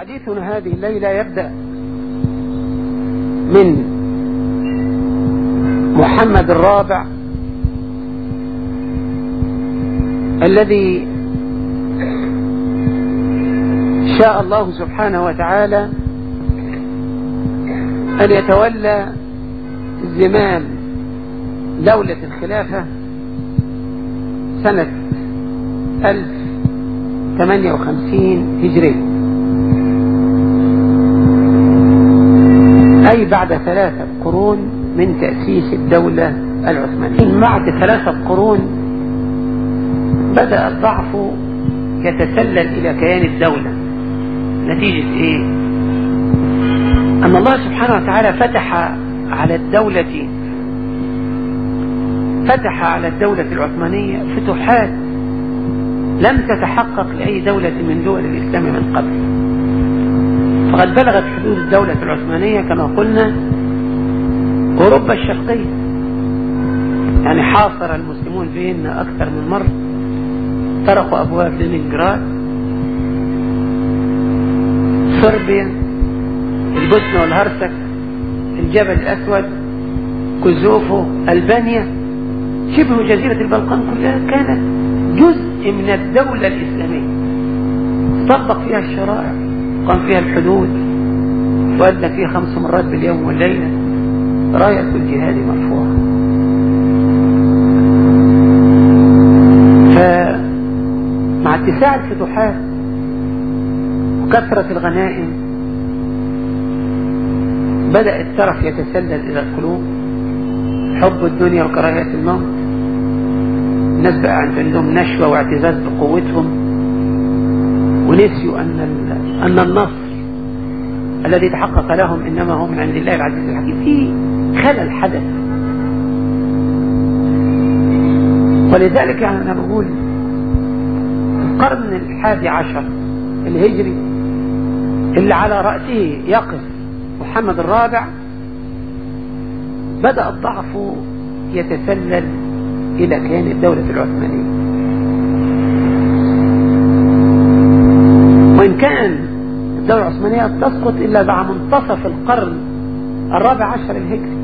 حديثنا هذه الليلة يبدأ من محمد الرابع الذي شاء الله سبحانه وتعالى أن يتولى زمام دولة الخلافة سنة 1058 هجرية أي بعد ثلاثة قرون من تأسيس الدولة العثمانية بعد ثلاثة قرون بدأ الضعف يتسلل إلى كيان الدولة نتيجة إيه؟ أن الله سبحانه وتعالى فتح على الدولة فتح على الدولة العثمانية فتوحات لم تتحقق لأي دولة من دول الإسلام من قبل فقد بلغت حدود الدولة العثمانية كما قلنا أوروبا الشرقية يعني حاصر المسلمون فيهن أكثر من مرة طرقوا أبواب لينينغراد صربيا البوسنة والهرسك الجبل الأسود كوزوفو ألبانيا شبه جزيرة البلقان كلها كانت جزء من الدولة الإسلامية طبق فيها الشرائع قام فيها الحدود وأدى فيها خمس مرات باليوم والليلة راية الجهاد مرفوعة فمع اتساع الفتوحات وكثرة الغنائم بدأ الترف يتسلل إلى القلوب حب الدنيا وكراهية الموت الناس بقى عندهم نشوة واعتزاز بقوتهم ونسيوا أن أن النصر الذي تحقق لهم إنما هو من عند الله العزيز الحكيم في خلل حدث ولذلك أنا بقول القرن الحادي عشر الهجري اللي على رأسه يقف محمد الرابع بدأ الضعف يتسلل إلى كيان الدولة العثمانية وإن كان الدولة العثمانية تسقط إلا بعد منتصف القرن الرابع عشر الهجري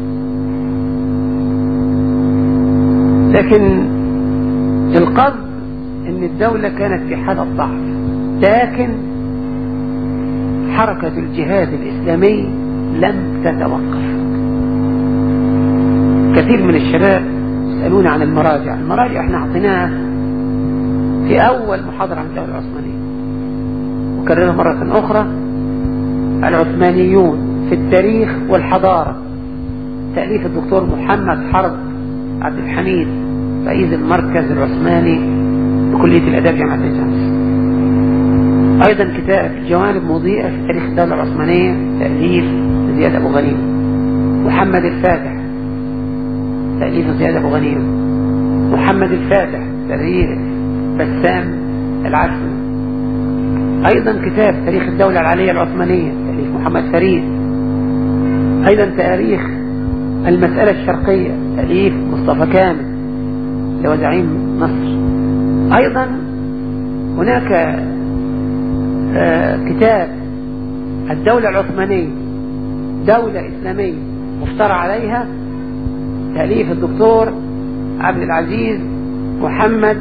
لكن القصد أن الدولة كانت في حالة ضعف لكن حركة الجهاد الإسلامي لم تتوقف كثير من الشباب يسألون عن المراجع المراجع احنا اعطيناها في أول محاضرة عن الدولة العثمانية أكررها مرة أخرى العثمانيون في التاريخ والحضارة تأليف الدكتور محمد حرب عبد الحميد رئيس المركز العثماني بكلية الأداب جامعة عين شمس أيضا كتاب جوانب مضيئة في تاريخ الدولة العثمانية تأليف زياد أبو غنيم محمد الفاتح تأليف زياد أبو غنيم محمد الفاتح تأليف بسام العشمي أيضا كتاب تاريخ الدولة العالية العثمانية تأليف محمد فريد أيضا تاريخ المسألة الشرقية تأليف مصطفى كامل اللي هو زعيم مصر أيضا هناك آه كتاب الدولة العثمانية دولة إسلامية مفترى عليها تأليف الدكتور عبد العزيز محمد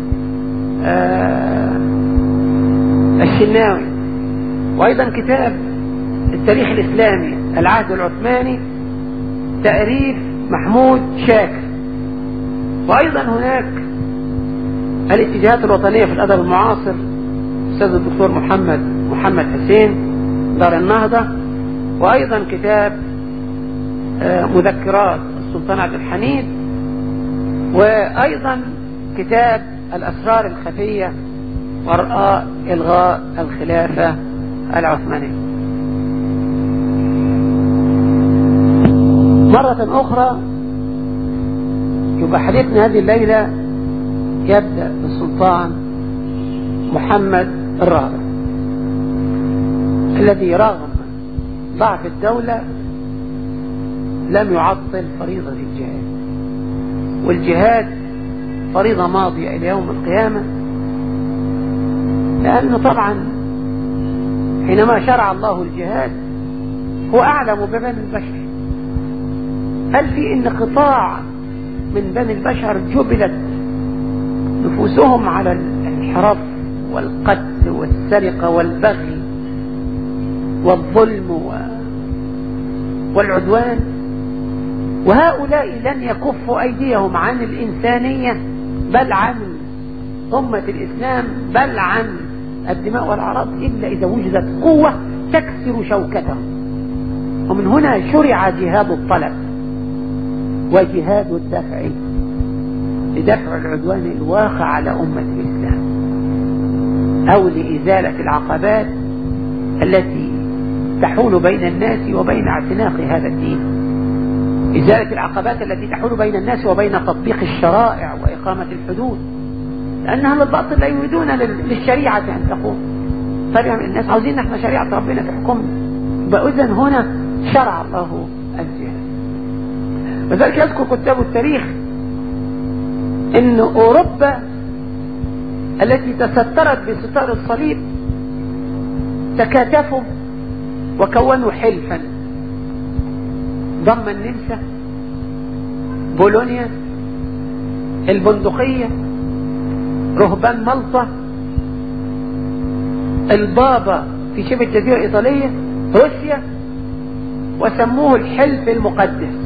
آه الشناوي وأيضا كتاب التاريخ الإسلامي العهد العثماني تأريف محمود شاكر وأيضا هناك الاتجاهات الوطنية في الأدب المعاصر الأستاذ الدكتور محمد محمد حسين دار النهضة وأيضا كتاب مذكرات السلطان عبد الحميد وأيضا كتاب الأسرار الخفية وراء إلغاء الخلافة العثمانية مرة أخرى يبقى حديثنا هذه الليلة يبدأ بالسلطان محمد الرابع الذي رغم ضعف الدولة لم يعطل فريضة الجهاد والجهاد فريضة ماضية إلى يوم القيامة لأنه طبعا حينما شرع الله الجهاد هو أعلم ببني البشر هل في إن قطاع من بني البشر جبلت نفوسهم على الانحراف والقتل والسرقة والبغي والظلم والعدوان وهؤلاء لن يكفوا أيديهم عن الإنسانية بل عن أمة الإسلام بل عن الدماء والأعراض إلا إذا وجدت قوة تكسر شوكتهم ومن هنا شرع جهاد الطلب وجهاد الدفع لدفع العدوان الواقع على أمة الإسلام أو لإزالة العقبات التي تحول بين الناس وبين اعتناق هذا الدين إزالة العقبات التي تحول بين الناس وبين تطبيق الشرائع وإقامة الحدود لأنها الباطل لا يريدون للشريعة أن تقوم فرع الناس عاوزين احنا شريعة ربنا تحكمنا فإذا هنا شرع الله الجهاد وذلك يذكر كتاب التاريخ ان اوروبا التي تسترت بستار الصليب تكاتفوا وكونوا حلفا ضم النمسا بولونيا البندقية رهبان مالطا البابا في شبه الجزيرة الإيطالية روسيا وسموه الحلف المقدس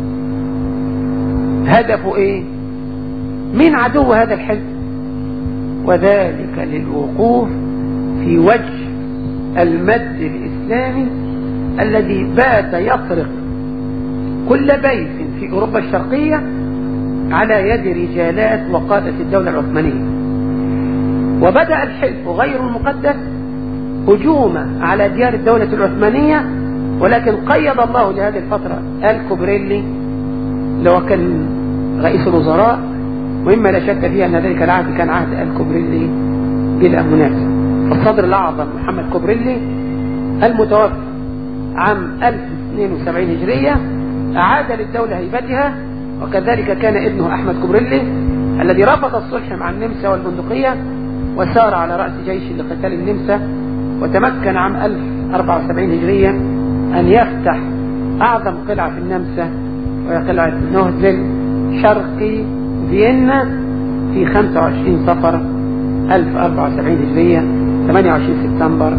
هدفه ايه مين عدو هذا الحلف وذلك للوقوف في وجه المد الإسلامي الذي بات يطرق كل بيت في أوروبا الشرقية على يد رجالات وقادة الدولة العثمانية وبدأ الحلف غير المقدس هجوما على ديار الدولة العثمانية ولكن قيد الله لهذه الفترة الكوبريلي اللي هو كان رئيس الوزراء ومما لا شك فيه أن ذلك العهد كان عهد الكوبريلي بلا منازع الصدر الأعظم محمد كوبريلي المتوفى عام 1072 هجرية أعاد للدولة هيبتها وكذلك كان ابنه أحمد كوبريلي الذي رفض الصلح مع النمسا والبندقية وسار على رأس جيش لقتال النمسا وتمكن عام 1074 هجرية أن يفتح أعظم قلعة في النمسا وهي قلعة نهزل شرقي فيينا في 25 صفر 1074 هجرية 28 سبتمبر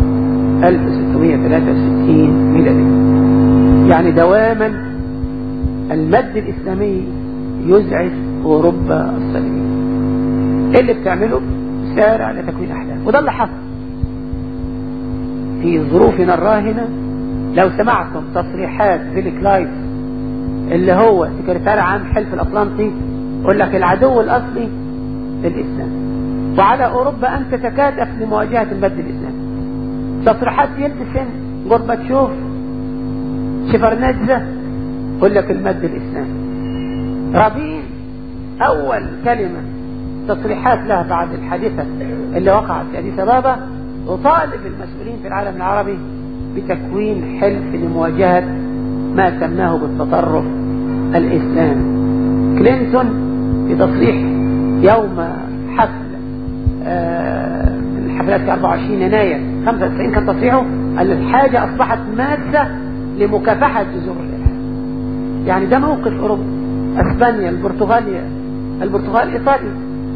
1663 ميلادية يعني دواما المد الإسلامي يزعج أوروبا الصليبية إيه اللي بتعمله سارع لتكوين أحلام وده اللي حصل في ظروفنا الراهنة لو سمعتم تصريحات فيلي كلايف اللي هو سكرتير عام حلف الأطلنطي يقول لك العدو الأصلي للإسلام وعلى أوروبا أن تتكاتف لمواجهة المد الإسلامي تصريحات يلتسن غورباتشوف شفرنجزة يقول لك المد الإسلامي رابين أول كلمة تصريحات لها بعد الحادثة اللي وقعت في أديس أبابا وطالب المسؤولين في العالم العربي بتكوين حلف لمواجهة ما سماه بالتطرف الإسلامي كلينتون في تصريح يوم حفل آه من الحفلات في 24 يناير 95 كان تصريحه أن الحاجة أصبحت مادة لمكافحة جذور الإرهاب يعني ده موقف أوروبا أسبانيا البرتغاليا البرتغال إيطاليا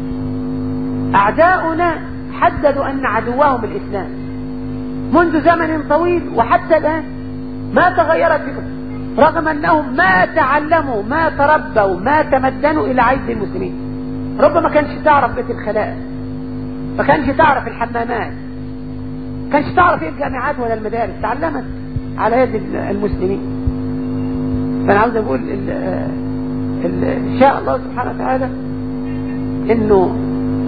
أعداؤنا حددوا أن عدوهم الإسلام منذ زمن طويل وحتى الآن ما تغيرت فكرة رغم أنهم ما تعلموا ما تربوا ما تمدنوا إلى عيد المسلمين ربما كانش تعرف بيت الخلاء ما كانش تعرف الحمامات كانش تعرف ايه الجامعات ولا المدارس تعلمت على يد المسلمين فانا عاوز اقول ال ال ان شاء الله سبحانه وتعالى انه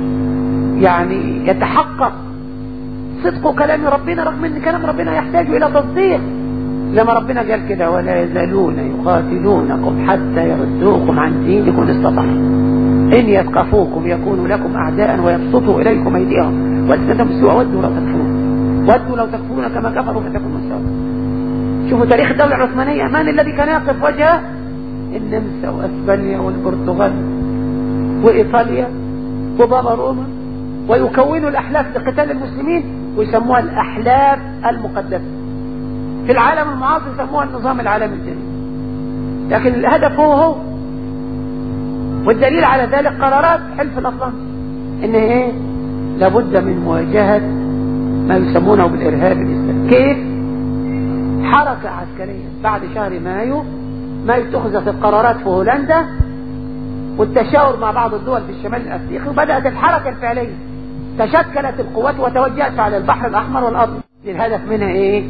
يعني يتحقق صدق كلام ربنا رغم ان كلام ربنا يحتاج الى تصديق لما ربنا قال كده ولا يزالون يقاتلونكم حتى يردوكم عن دينكم استطاعوا إن يثقفوكم يكونوا لكم أعداء ويبسطوا إليكم أيديهم وألسنتهم السوء ودوا لو تكفرون ودوا لو تكفرون كما كفروا فتكونوا سواء شوفوا تاريخ الدولة العثمانية من الذي كان يقف وجهه النمسا وأسبانيا والبرتغال وإيطاليا وبابا روما ويكونوا الأحلاف لقتال المسلمين ويسموها الأحلاف المقدسة في العالم المعاصر يسموها النظام العالمي الجديد لكن الهدف هو هو والدليل على ذلك قرارات حلف الأطلنطي إن إيه لابد من مواجهة ما يسمونه بالإرهاب الإسلامي كيف حركة عسكرية بعد شهر مايو ما اتخذت القرارات في هولندا والتشاور مع بعض الدول في الشمال الافريقي وبدات الحركه الفعليه تشكلت القوات وتوجهت على البحر الاحمر والابيض الهدف منها ايه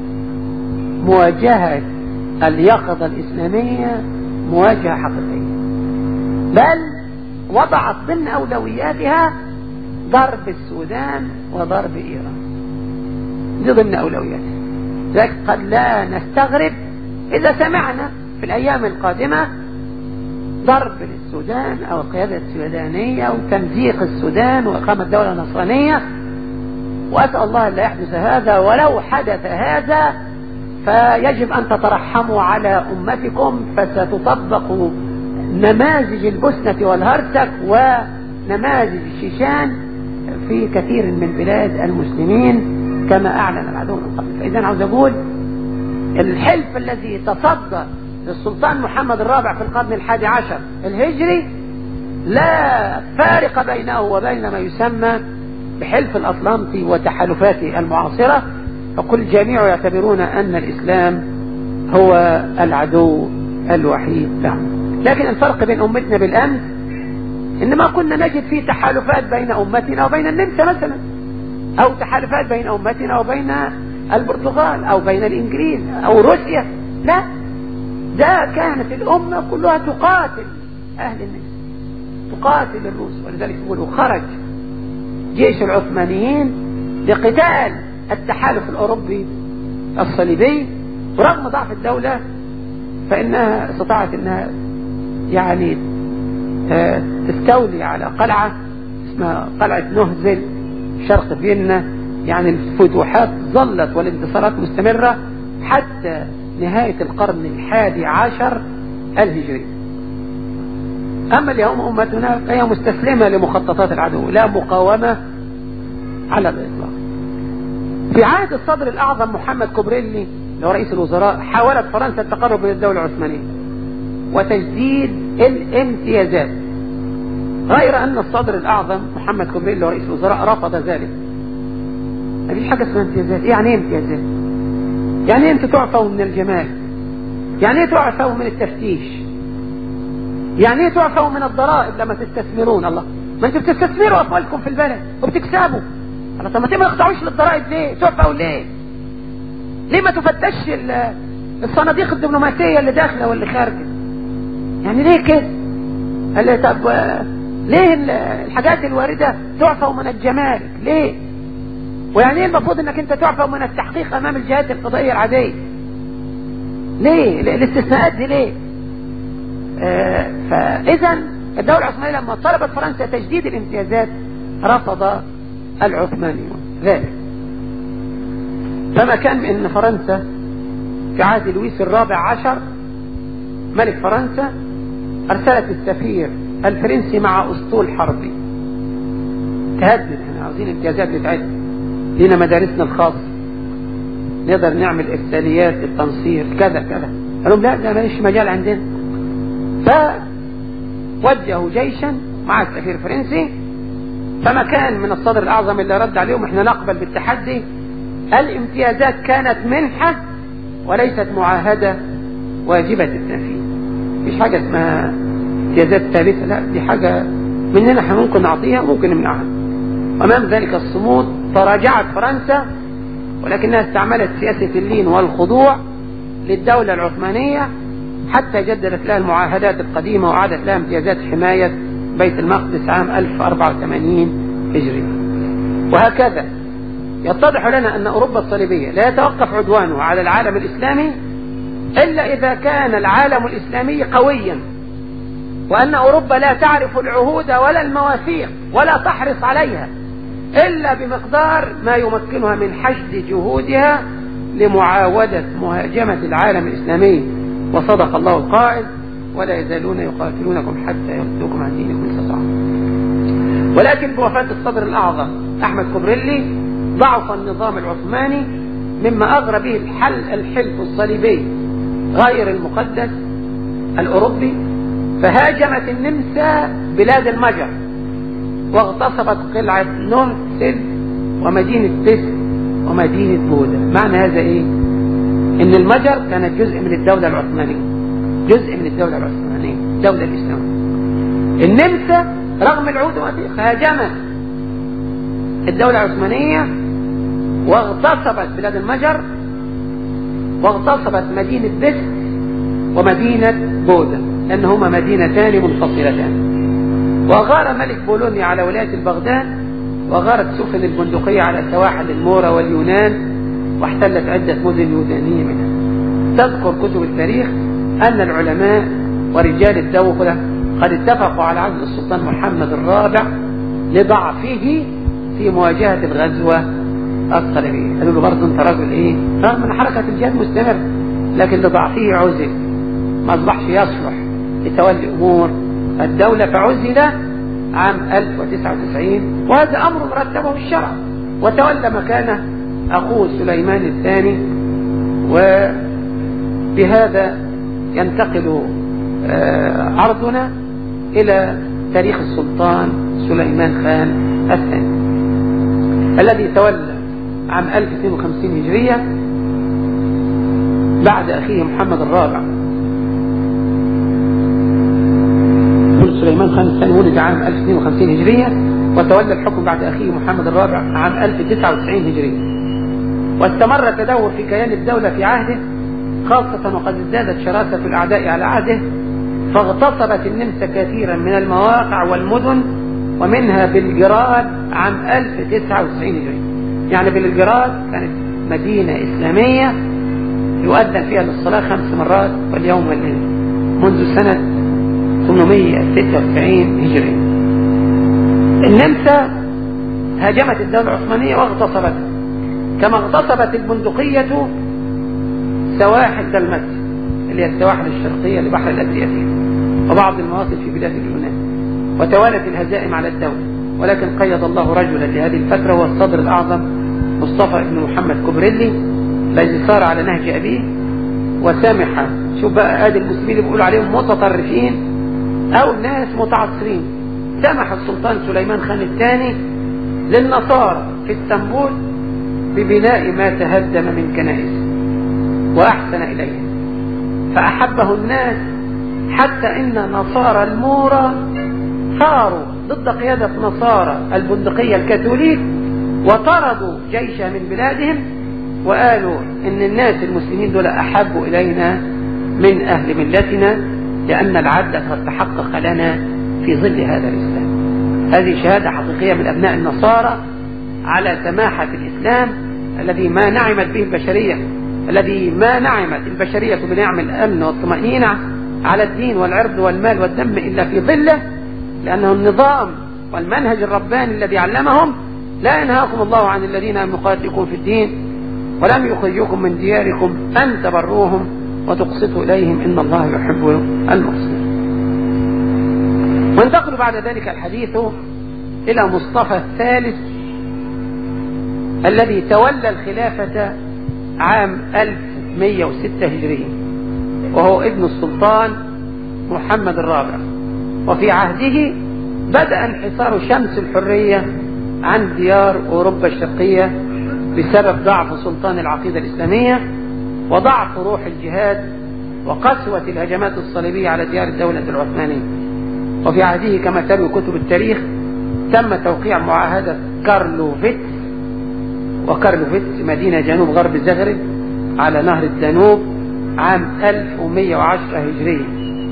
مواجهه اليقظه الاسلاميه مواجهه حقيقيه بل وضعت ضمن اولوياتها ضرب السودان وضرب ايران دي ضمن اولوياتها لذلك قد لا نستغرب اذا سمعنا في الايام القادمه ضرب للسودان او القيادة السودانية وتمزيق السودان واقامة دولة نصرانية واسأل الله لا يحدث هذا ولو حدث هذا فيجب ان تترحموا على امتكم فستطبق نماذج البوسنة والهرسك ونماذج الشيشان في كثير من بلاد المسلمين كما اعلن العدو من قبل فاذا عاوز اقول الحلف الذي تصدى للسلطان محمد الرابع في القرن الحادي عشر الهجري لا فارق بينه وبين ما يسمى بحلف الأطلنطي وتحالفاته المعاصرة فكل الجميع يعتبرون أن الإسلام هو العدو الوحيد لهم لكن الفرق بين أمتنا بالأمس إن ما كنا نجد فيه تحالفات بين أمتنا وبين النمسا مثلا أو تحالفات بين أمتنا وبين البرتغال أو بين الإنجليز أو روسيا لا ده كانت الأمة كلها تقاتل أهل النمسا تقاتل الروس ولذلك يقولوا خرج جيش العثمانيين لقتال التحالف الأوروبي الصليبي ورغم ضعف الدولة فإنها استطاعت أنها يعني تستولي على قلعة اسمها قلعة نهزل شرق فيينا يعني الفتوحات ظلت والانتصارات مستمرة حتى نهاية القرن الحادي عشر الهجري أما اليوم أمتنا فهي مستسلمة لمخططات العدو لا مقاومة على الإطلاق في عهد الصدر الأعظم محمد كوبريلي لو رئيس الوزراء حاولت فرنسا التقرب من الدولة العثمانية وتجديد الامتيازات غير أن الصدر الأعظم محمد كوبريلي رئيس الوزراء رفض ذلك ما فيش حاجة اسمها امتيازات يعني ايه امتيازات يعني ايه انتوا تعفوا من الجمال يعني ايه تعفوا من التفتيش يعني ايه تعفوا من الضرائب لما تستثمرون الله ما انتوا بتستثمروا اموالكم في البلد وبتكسبوا الله طب ما ما تخضعوش للضرائب ليه تعفوا ليه ليه ما تفتش الصناديق الدبلوماسية اللي داخلة واللي خارجة يعني ليه كده قال لي طب ليه الحاجات الواردة تعفوا من الجمارك ليه ويعني ايه المفروض انك انت تعفى من التحقيق امام الجهات القضائية العادية ليه الاستثناءات دي ليه آه فاذا الدولة العثمانية لما طلبت فرنسا تجديد الامتيازات رفض العثمانيون ذلك فما كان ان فرنسا في عهد لويس الرابع عشر ملك فرنسا ارسلت السفير الفرنسي مع اسطول حربي تهدد احنا عاوزين امتيازات بتاعتنا لينا مدارسنا الخاصة نقدر نعمل إرساليات للتنصير كذا كذا قال لهم لا ده ماليش مجال عندنا فوجهوا جيشا مع السفير الفرنسي فما كان من الصدر الأعظم اللي رد عليهم احنا نقبل بالتحدي الامتيازات كانت منحة وليست معاهدة واجبة التنفيذ مفيش حاجة اسمها امتيازات ثالثة لا دي حاجة مننا احنا ممكن نعطيها ممكن نمنعها أمام ذلك الصمود تراجعت فرنسا ولكنها استعملت سياسة اللين والخضوع للدولة العثمانية حتى جددت لها المعاهدات القديمة وأعادت لها امتيازات حماية بيت المقدس عام 1084 هجري وهكذا يتضح لنا أن أوروبا الصليبية لا يتوقف عدوانه على العالم الإسلامي إلا إذا كان العالم الإسلامي قويا وأن أوروبا لا تعرف العهود ولا المواثيق ولا تحرص عليها إلا بمقدار ما يمكنها من حشد جهودها لمعاودة مهاجمة العالم الإسلامي وصدق الله القائل ولا يزالون يقاتلونكم حتى يردوكم عن دينكم استطاعوا ولكن بوفاة الصدر الأعظم أحمد كوبريلي ضعف النظام العثماني مما أغرى به الحل الحلف الصليبي غير المقدس الأوروبي فهاجمت النمسا بلاد المجر واغتصبت قلعة نورسل ومدينة بس ومدينة بودا معنى هذا ايه ان المجر كانت جزء من الدولة العثمانية جزء من الدولة العثمانية الدولة الإسلامية النمسا رغم العود والضيق هاجمت الدولة العثمانية واغتصبت بلاد المجر واغتصبت مدينة بس ومدينة بودا لأن هما مدينتان منفصلتان وغار ملك بولونيا على ولاية البغداد وغارت سفن البندقية على سواحل المورا واليونان واحتلت عدة مدن يونانية منها تذكر كتب التاريخ أن العلماء ورجال الدولة قد اتفقوا على عزل السلطان محمد الرابع لضعفه في مواجهة الغزوة الصليبية قالوا له برضه انت راجل ايه رغم ان حركة الجهاد مستمر لكن لضعفه عزل ما اصبحش يصلح لتولي امور الدولة فعزل عام 1099 وهذا امر مرتبه الشرع وتولى مكانه اخوه سليمان الثاني وبهذا ينتقل عرضنا إلى تاريخ السلطان سليمان خان الثاني الذي تولى عام 1052 هجرية بعد أخيه محمد الرابع سليمان خان الثاني ولد عام 1052 هجرية وتولى الحكم بعد أخيه محمد الرابع عام 1099 هجرية واستمر التدهور في كيان الدولة في عهده خاصة وقد ازدادت شراسة الأعداء على عهده فاغتصبت النمسا كثيرا من المواقع والمدن ومنها بلجراد عام 1099 هجري يعني بلجراد كانت مدينة إسلامية يؤذن فيها للصلاة خمس مرات واليوم والليل منذ سنة 896 هجري النمسا هاجمت الدولة العثمانية واغتصبتها كما اغتصبت البندقية سواحل دلمت اللي هي السواحل الشرقية لبحر الأدرياتيك وبعض المواقف في بلاد اليونان وتوالت الهزائم على الدولة ولكن قيد الله رجلا لهذه الفترة هو الصدر الأعظم مصطفى بن محمد كوبريلي الذي سار على نهج أبيه وسامح شوف بقى ادي المسلمين اللي بيقولوا عليهم متطرفين أو ناس متعصرين سمح السلطان سليمان خان الثاني للنصارى في اسطنبول ببناء ما تهدم من كنائس وأحسن إليهم فأحبه الناس حتى إن نصارى المورا ثاروا ضد قيادة نصارى البندقية الكاثوليك وطردوا جيشا من بلادهم وقالوا إن الناس المسلمين دول أحب إلينا من أهل ملتنا لأن العدل قد تحقق لنا في ظل هذا الإسلام هذه شهادة حقيقية من أبناء النصارى على سماحة الإسلام الذي ما نعمت به البشرية الذي ما نعمت البشرية بنعم الأمن والطمأنينة على الدين والعرض والمال والدم إلا في ظله لأنه النظام والمنهج الرباني الذي علمهم لا ينهاكم الله عن الذين لم يقاتلكم في الدين ولم يخرجوكم من دياركم أن تبروهم وتقسطوا إليهم إن الله يحب المقسطين وانتقل بعد ذلك الحديث إلى مصطفى الثالث الذي تولى الخلافة عام 1106 هجرية وهو ابن السلطان محمد الرابع وفي عهده بدأ انحصار شمس الحرية عن ديار أوروبا الشرقية بسبب ضعف سلطان العقيدة الإسلامية وضعف روح الجهاد وقسوة الهجمات الصليبية على ديار الدولة العثمانية وفي عهده كما تروي كتب التاريخ تم توقيع معاهدة كارلوفيتس وكارلوفيتس مدينة جنوب غرب زغرب على نهر الدانوب عام 1110 هجرية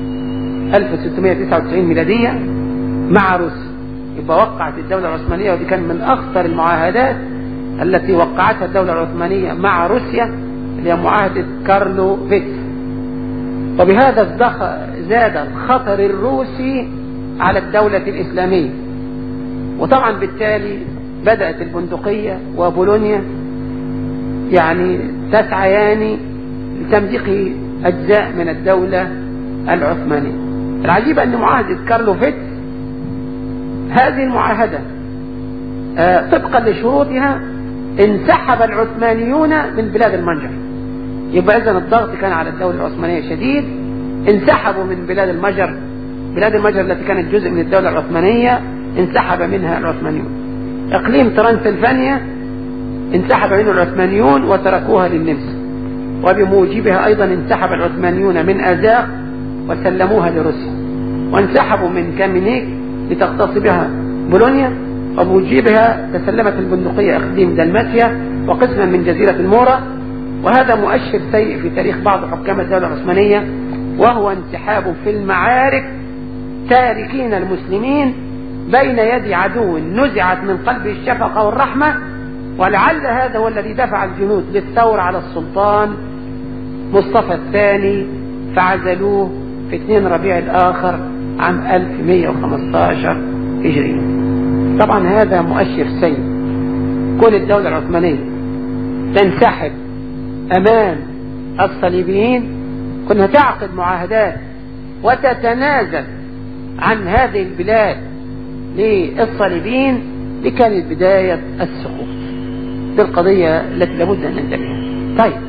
1699 ميلادية مع روسيا يبقى وقعت الدولة العثمانية ودي كان من أخطر المعاهدات التي وقعتها الدولة العثمانية مع روسيا اللي هي معاهدة كارلوفيتس وبهذا زاد الخطر الروسي على الدولة الإسلامية وطبعا بالتالي بدأت البندقية وبولونيا يعني تسعيان لتمزيق أجزاء من الدولة العثمانية العجيب أن معاهدة كارلوفيتس هذه المعاهدة آه طبقا لشروطها انسحب العثمانيون من بلاد المنجر يبقى إذا الضغط كان على الدولة العثمانية شديد انسحبوا من بلاد المجر بلاد المجر التي كانت جزء من الدولة العثمانية انسحب منها العثمانيون اقليم ترانسلفانيا انسحب منه العثمانيون وتركوها للنمسا وبموجبها ايضا انسحب العثمانيون من ازاق وسلموها لروسيا وانسحبوا من كامينيك لتغتصبها بولونيا وبموجبها تسلمت البندقية اقليم دلماتيا وقسما من جزيرة المورا وهذا مؤشر سيء في تاريخ بعض حكام الدولة العثمانية وهو انسحاب في المعارك تاركين المسلمين بين يد عدو نزعت من قلبه الشفقة والرحمة ولعل هذا هو الذي دفع الجنود للثورة على السلطان مصطفى الثاني فعزلوه في 2 ربيع الآخر عام 1115 هجري طبعا هذا مؤشر سيء كل الدولة العثمانية تنسحب أمام الصليبيين كنا تعقد معاهدات وتتنازل عن هذه البلاد للصليبيين دي كانت بداية السقوط دي القضية التي لابد أن ننتبه طيب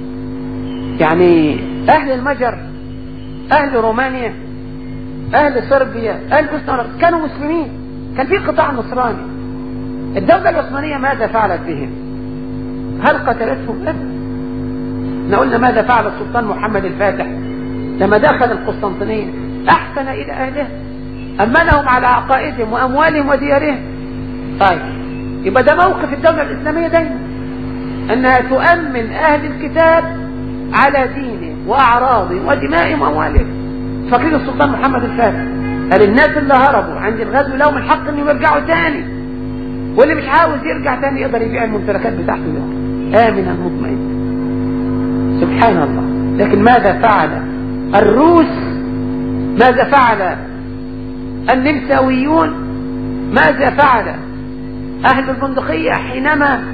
يعني أهل المجر أهل رومانيا أهل صربيا أهل بوسنا كانوا مسلمين كان في قطاع نصراني الدولة العثمانية ماذا فعلت بهم هل قتلتهم أبدا احنا قلنا ماذا فعل السلطان محمد الفاتح لما دخل القسطنطينية أحسن إلى أهله أمنهم على عقائدهم وأموالهم وديارهم طيب يبقى ده موقف الدولة الإسلامية دايما أنها تؤمن أهل الكتاب على دينهم وأعراضهم ودمائهم وأموالهم فاكرين السلطان محمد الفاتح قال الناس اللي هربوا عند الغزو لهم الحق انهم يرجعوا تاني واللي مش عاوز يرجع تاني يقدر يبيع الممتلكات بتاعته ده آمنا مطمئنا سبحان الله لكن ماذا فعل الروس ماذا فعل النمساويون ماذا فعل أهل البندقية حينما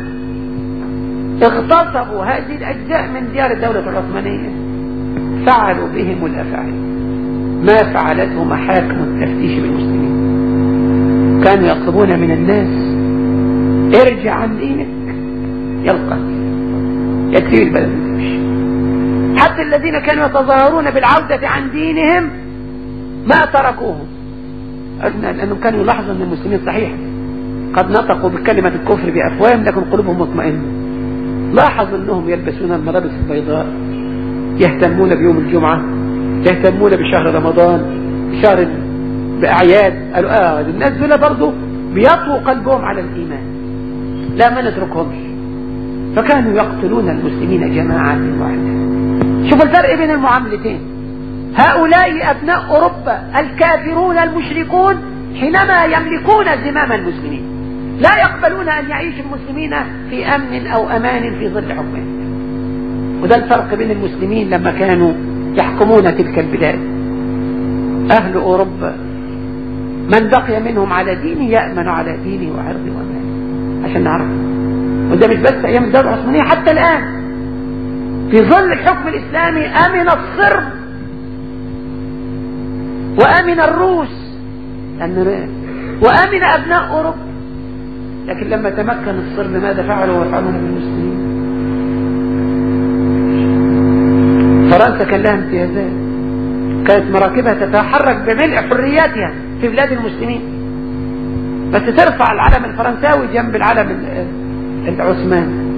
اغتصبوا هذه الأجزاء من ديار الدولة العثمانية فعلوا بهم الأفعال ما فعلته محاكم التفتيش بالمسلمين كانوا يطلبون من الناس ارجع عن دينك يلقى يكفي البلد تمشي حتى الذين كانوا يتظاهرون بالعودة عن دينهم ما تركوهم لأنهم كانوا يلاحظوا أن المسلمين صحيح قد نطقوا بكلمة الكفر بأفواههم لكن قلوبهم مطمئنة لاحظوا أنهم يلبسون الملابس البيضاء يهتمون بيوم الجمعة يهتمون بشهر رمضان بشهر بأعياد قالوا آه الناس دول برضه بيطووا قلبهم على الإيمان لا ما نتركهمش فكانوا يقتلون المسلمين جماعات واحدة شوف الفرق بين المعاملتين هؤلاء أبناء أوروبا الكافرون المشركون حينما يملكون زمام المسلمين لا يقبلون أن يعيش المسلمين في أمن أو أمان في ظل حكمهم وده الفرق بين المسلمين لما كانوا يحكمون تلك البلاد أهل أوروبا من بقي منهم على دينه يأمن على دينه وعرضه وأمانه عشان نعرف وده مش بس أيام الدولة العثمانية حتى الآن في ظل الحكم الإسلامي أمن الصرب وأمن الروس وأمن أبناء أوروبا لكن لما تمكن الصرب ماذا فعلوا وفعلوا بالمسلمين فرنسا كان لها امتيازات كانت مراكبها تتحرك بملء حرياتها في بلاد المسلمين بس ترفع العلم الفرنساوي جنب العلم العثماني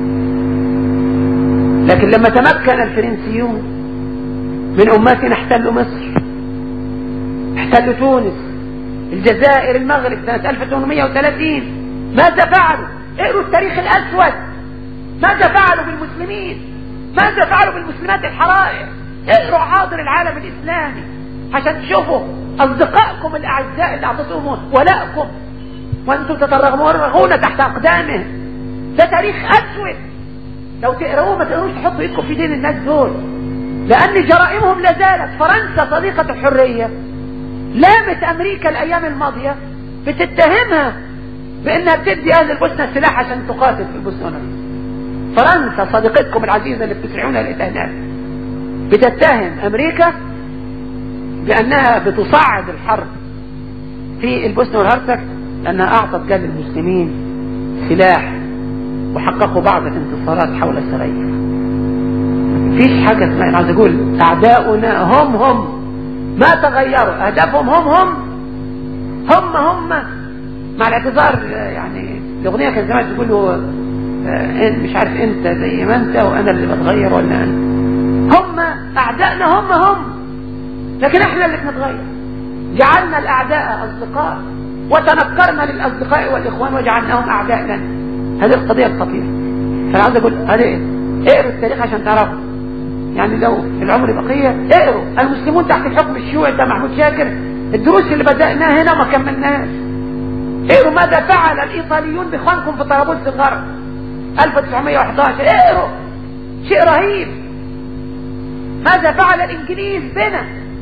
لكن لما تمكن الفرنسيون من أمتنا احتلوا مصر احتلوا تونس الجزائر المغرب سنة 1830 ماذا فعلوا اقروا التاريخ الأسود ماذا فعلوا بالمسلمين ماذا فعلوا بالمسلمات الحرائر اقروا حاضر العالم الإسلامي عشان تشوفوا أصدقائكم الأعزاء اللي أعطيتهم ولائكم وأنتم تترغمون تحت أقدامهم ده تاريخ أسود لو تقرأوه ما تقدروش تحطوا ايدكم في دين الناس دول لأن جرائمهم لازالت فرنسا صديقة الحرية لامت أمريكا الأيام الماضية بتتهمها بأنها بتدي أهل البوسنة السلاح عشان تقاتل في البوسنة فرنسا صديقتكم العزيزة اللي بتسعون الإتهامات بتتهم أمريكا بأنها بتصعد الحرب في البوسنة والهرسك لأنها أعطت جل المسلمين سلاح وحققوا بعض الانتصارات حول سرايا فيش حاجة اسمها أنا عايز أقول أعداؤنا هم هم ما تغيروا أهدافهم هم هم هم هم مع الاعتذار يعني الأغنية كان زمان تقول له مش عارف أنت زي ما أنت وأنا اللي بتغير ولا أنت هم أعدائنا هم هم لكن احنا اللي بنتغير جعلنا الأعداء أصدقاء وتنكرنا للأصدقاء والإخوان وجعلناهم أعداء لنا هذه القضية الخطيرة فأنا عاوز أقول هذه اقروا التاريخ عشان تعرفوا يعني لو العمر بقية اقروا المسلمون تحت الحكم الشيوعي بتاع محمود شاكر الدروس اللي بدأناها هنا ما كملناهاش اقروا ماذا فعل الإيطاليون بإخوانكم في طرابلس الغرب 1911 اقروا شيء رهيب ماذا فعل الإنجليز بنا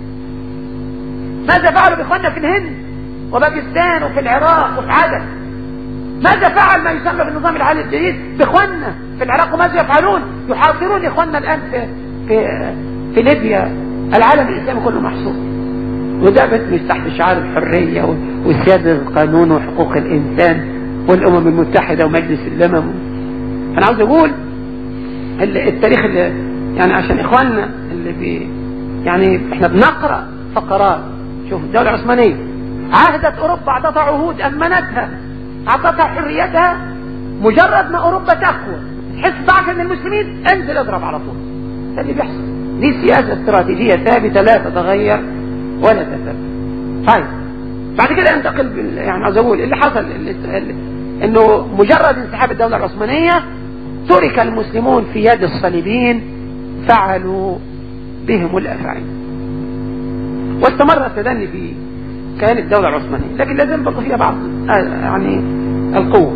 ماذا فعلوا بإخواننا في الهند وباكستان وفي العراق وفي عدن ماذا فعل ما يسمى بالنظام العالي الجديد بإخواننا في العراق وماذا يفعلون يحاصرون إخواننا الآن في, في, في ليبيا العالم الإسلامي كله محصور وده بيتمش تحت شعار الحرية وسيادة القانون وحقوق الإنسان والأمم المتحدة ومجلس الأمم أنا عاوز أقول التاريخ اللي يعني عشان إخواننا اللي بي يعني إحنا بنقرأ فقرات شوف الدولة العثمانية عهدت أوروبا أعطتها عهود أمنتها أعطتها حريتها مجرد ما أوروبا تقوى تحس ضعف من المسلمين انزل اضرب على طول ده اللي بيحصل دي سياسة استراتيجية ثابتة لا تتغير ولا تتبدل طيب بعد كده انتقل يعني عاوز اقول اللي حصل اللي انه مجرد انسحاب الدولة العثمانية ترك المسلمون في يد الصليبيين فعلوا بهم الافاعيل واستمر التدني في كيان الدولة العثمانية لكن لازم بقى فيها بعض يعني القوة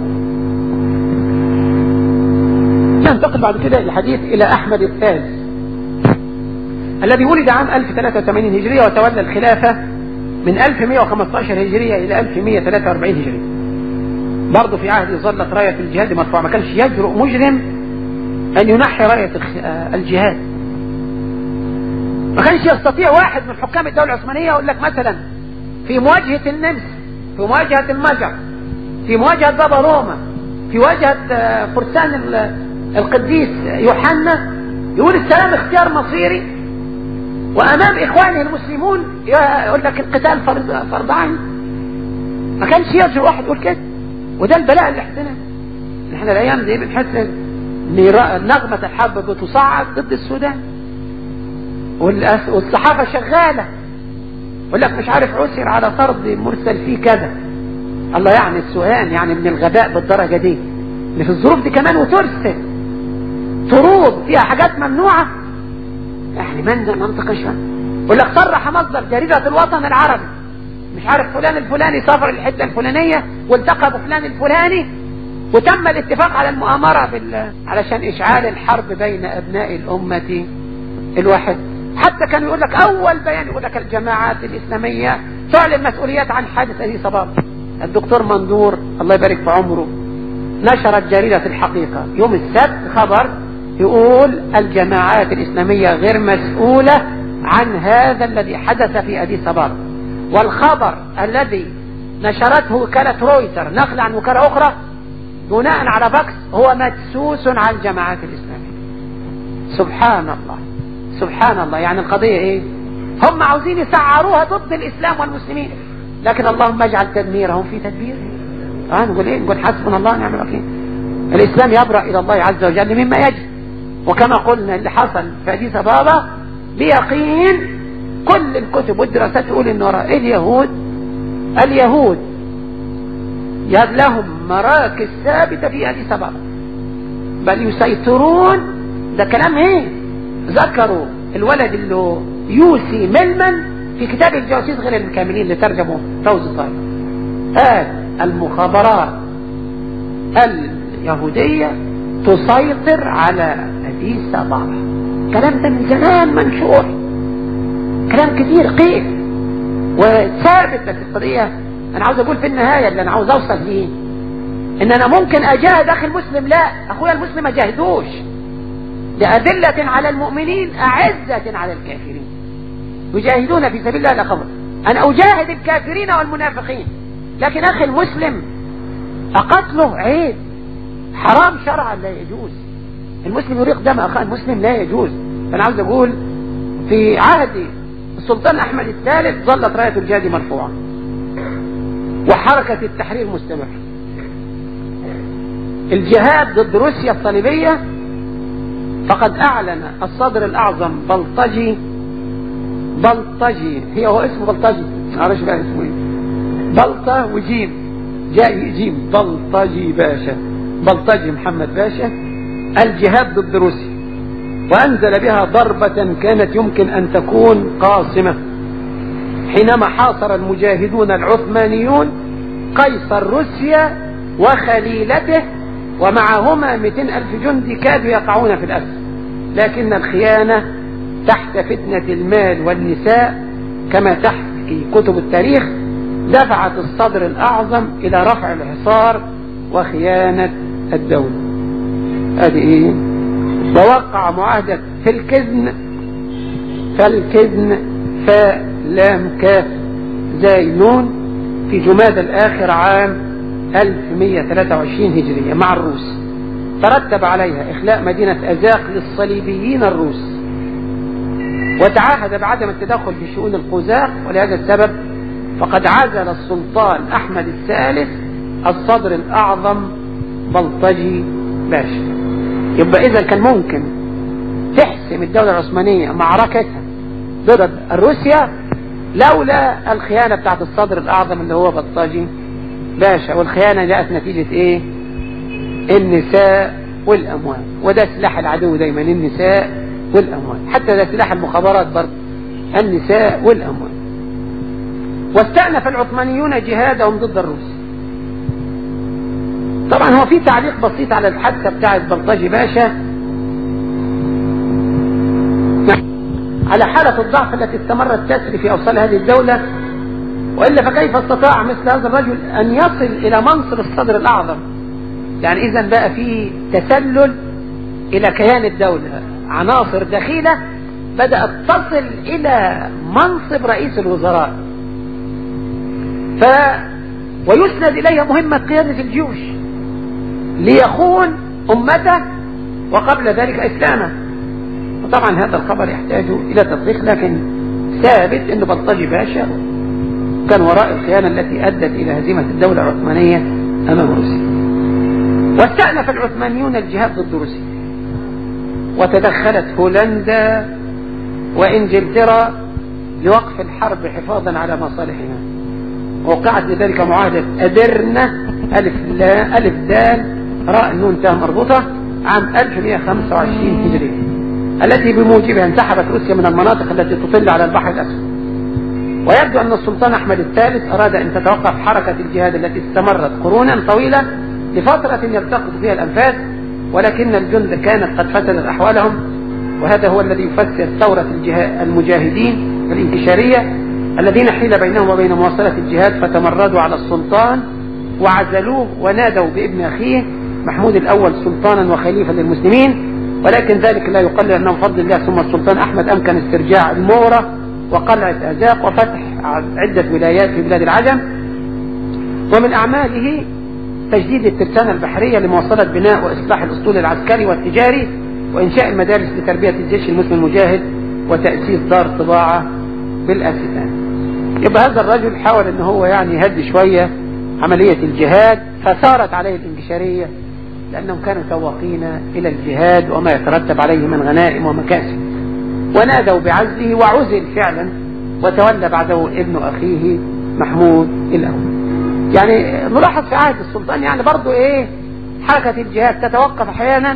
ننتقل بعد كده الحديث إلى أحمد الثالث الذي ولد عام 1083 هجرية وتولى الخلافة من 1115 هجرية إلى 1143 هجرية برضه في عهده ظلت راية الجهاد مرفوعة ما كانش يجرؤ مجرم أن ينحي راية الجهاد ما كانش يستطيع واحد من حكام الدولة العثمانية يقول لك مثلا في مواجهة النمس في مواجهة المجر في مواجهة بابا روما في مواجهة فرسان القديس يوحنا يقول السلام اختيار مصيري وامام اخوانه المسلمون يقول لك القتال فرض فرض عين ما كانش يرجع واحد يقول كده وده البلاء اللي احنا احنا الايام دي بنحس ان نغمة الحرب بتصعد ضد السودان والصحافة شغالة يقول لك مش عارف عسر على فرض مرسل فيه كذا الله يعني السؤال يعني من الغباء بالدرجة دي اللي في الظروف دي كمان وترسل طرود فيها حاجات ممنوعة يعني من منطقة شوية يقول لك صرح مصدر جريدة الوطن العربي مش عارف فلان الفلاني سافر الحتة الفلانية والتقى بفلان الفلاني وتم الاتفاق على المؤامرة بال... علشان إشعال الحرب بين أبناء الأمة الواحد حتى كان يقول لك أول بيان يقول لك الجماعات الإسلامية تعلن مسؤوليات عن حادث أبي صباب الدكتور مندور الله يبارك في عمره نشرت جريدة الحقيقة يوم السبت خبر يقول الجماعات الإسلامية غير مسؤولة عن هذا الذي حدث في أديس أبابا والخبر الذي نشرته وكالة رويتر نقل عن وكالة أخرى بناء على فاكس هو مدسوس على الجماعات الإسلامية سبحان الله سبحان الله يعني القضية إيه هم عاوزين يسعروها ضد الإسلام والمسلمين لكن اللهم اجعل تدميرهم في تدبيرهم آه نقول إيه نقول حسبنا الله ونعم الوكيل الإسلام يبرأ إلى الله عز وجل مما يجب وكما قلنا اللي حصل في أديس أبابا بيقين كل الكتب والدراسات تقول ان وراء اليهود اليهود يد لهم مراكز ثابتة في أديس أبابا بل يسيطرون ده كلام ايه ذكروا الولد اللي يوسي ملمن في كتاب الجواسيس غير الكاملين اللي ترجمه فوز طيب قال المخابرات اليهودية تسيطر على أديس أبابا الكلام ده من زمان منشور كلام كتير قيل وثابت بس القضية أنا عاوز أقول في النهاية اللي أنا عاوز أوصل ليه إن أنا ممكن أجاهد أخي المسلم لا أخويا المسلم ما جاهدوش لأذلة على المؤمنين أعزة على الكافرين يجاهدون في سبيل الله لا خبر أنا أجاهد الكافرين والمنافقين لكن أخي المسلم أقتله عيب حرام شرعا لا يجوز المسلم يريق دم أخاه المسلم لا يجوز فأنا عاوز أقول في عهد السلطان أحمد الثالث ظلت راية الجهاد مرفوعة وحركة التحرير مستمرة الجهاد ضد روسيا الصليبية فقد أعلن الصدر الأعظم بلطجي بلطجي هي هو اسمه بلطجي معرفش بقى اسمه ايه بلطة وجيم جاي جيم بلطجي باشا بلطجي محمد باشا الجهاد ضد روسيا وأنزل بها ضربة كانت يمكن أن تكون قاصمة حينما حاصر المجاهدون العثمانيون قيصر روسيا وخليلته ومعهما 200 ألف جندي كادوا يقعون في الأسر لكن الخيانة تحت فتنة المال والنساء كما تحكي كتب التاريخ دفعت الصدر الأعظم إلى رفع الحصار وخيانة الدولة هذه إيه ووقع معاهدة في الكذن فالكذن فلام كاف زي نون في جماد الآخر عام 1123 هجرية مع الروس ترتب عليها إخلاء مدينة أزاق للصليبيين الروس وتعاهد بعدم التدخل في شؤون القزاق ولهذا السبب فقد عزل السلطان أحمد الثالث الصدر الأعظم بلطجي باشا يبقى إذا كان ممكن تحسم الدولة العثمانية معركتها ضد روسيا لولا الخيانة بتاعت الصدر الأعظم اللي هو بلطجي باشا والخيانة جاءت نتيجة ايه النساء والاموال وده سلاح العدو دايما النساء والاموال حتى ده سلاح المخابرات برضه النساء والاموال واستأنف العثمانيون جهادهم ضد الروس طبعا هو في تعليق بسيط على الحادثة بتاعت بلطجي باشا على حالة الضعف التي استمرت تسري في أوصال هذه الدولة وإلا فكيف استطاع مثل هذا الرجل أن يصل إلى منصب الصدر الأعظم يعني إذا بقى في تسلل إلى كيان الدولة عناصر دخيلة بدأت تصل إلى منصب رئيس الوزراء ف ويسند إليه مهمة قيادة الجيوش ليخون أمته وقبل ذلك إسلامه وطبعا هذا الخبر يحتاج إلى تدقيق لكن ثابت أن بلطجي باشا كان وراء الخيانة التي أدت إلى هزيمة الدولة العثمانية أمام روسيا واستأنف العثمانيون الجهاد ضد روسيا وتدخلت هولندا وإنجلترا لوقف الحرب حفاظا على مصالحها وقعت لذلك معاهدة أدرنة ألف, لا ألف دال راء نون تاء مربوطة عام 1125 هجرية التي بموجبها انسحبت روسيا من المناطق التي تطل على البحر الأسود ويبدو أن السلطان أحمد الثالث أراد أن تتوقف حركة الجهاد التي استمرت قرونا طويلة لفترة يلتقط فيها الأنفاس ولكن الجند كانت قد فسدت أحوالهم وهذا هو الذي يفسر ثورة المجاهدين الانتشارية الذين حيل بينهم وبين مواصلة الجهاد فتمردوا على السلطان وعزلوه ونادوا بابن أخيه محمود الأول سلطانا وخليفة للمسلمين ولكن ذلك لا يقلل أنه فضل الله ثم السلطان أحمد أمكن استرجاع المورة وقلعة أزاق وفتح عدة ولايات في بلاد العجم ومن أعماله تجديد الترسانة البحرية لمواصلة بناء وإصلاح الأسطول العسكري والتجاري وإنشاء المدارس لتربية الجيش المسلم المجاهد وتأسيس دار طباعة بالأستان يبقى هذا الرجل حاول ان هو يعني يهدي شوية عملية الجهاد فثارت عليه الانكشارية لأنهم كانوا سواقين إلى الجهاد وما يترتب عليه من غنائم ومكاسب ونادوا بعزله وعزل فعلا وتولى بعده ابن أخيه محمود الأول يعني نلاحظ في عهد السلطان يعني برضو ايه حركة الجهاد تتوقف احيانا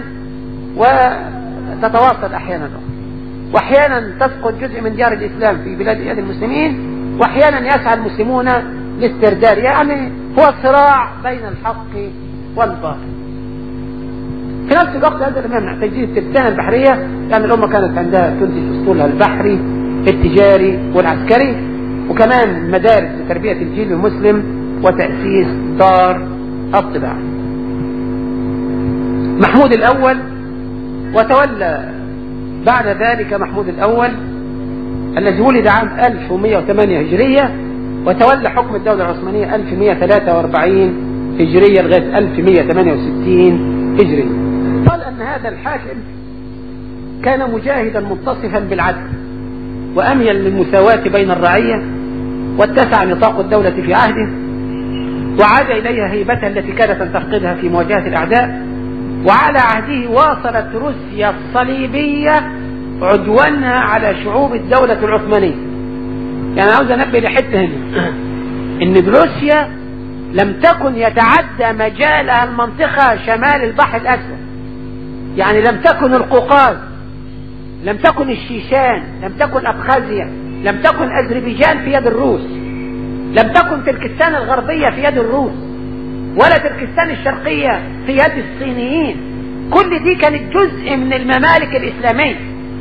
وتتواصل احيانا واحيانا تسقط جزء من ديار الاسلام في بلاد اياد المسلمين واحيانا يسعى المسلمون لاسترداد يعني هو صراع بين الحق والباطل في نفس الوقت هذا لم يمنع تجديد الترسانة البحرية لأن الأمة كانت عندها تنتج أسطولها البحري التجاري والعسكري وكمان مدارس لتربية الجيل المسلم وتأسيس دار الطباعة محمود الأول وتولى بعد ذلك محمود الأول الذي ولد عام 1108 هجرية وتولى حكم الدولة العثمانية 1143 هجرية لغاية 1168 هجري قال أن هذا الحاكم كان مجاهدا متصفا بالعدل وأميل للمساواة بين الرعية واتسع نطاق الدولة في عهده وعاد إليها هيبتها التي كانت أن تفقدها في مواجهة الأعداء وعلى عهده واصلت روسيا الصليبية عدوانها على شعوب الدولة العثمانية يعني عاوز أنبه لحتة هنا إن روسيا لم تكن يتعدى مجالها المنطقة شمال البحر الأسود يعني لم تكن القوقاز لم تكن الشيشان لم تكن أبخازيا لم تكن أذربيجان في يد الروس لم تكن تركستان الغربية في يد الروس ولا تركستان الشرقية في يد الصينيين كل دي كانت جزء من الممالك الإسلامية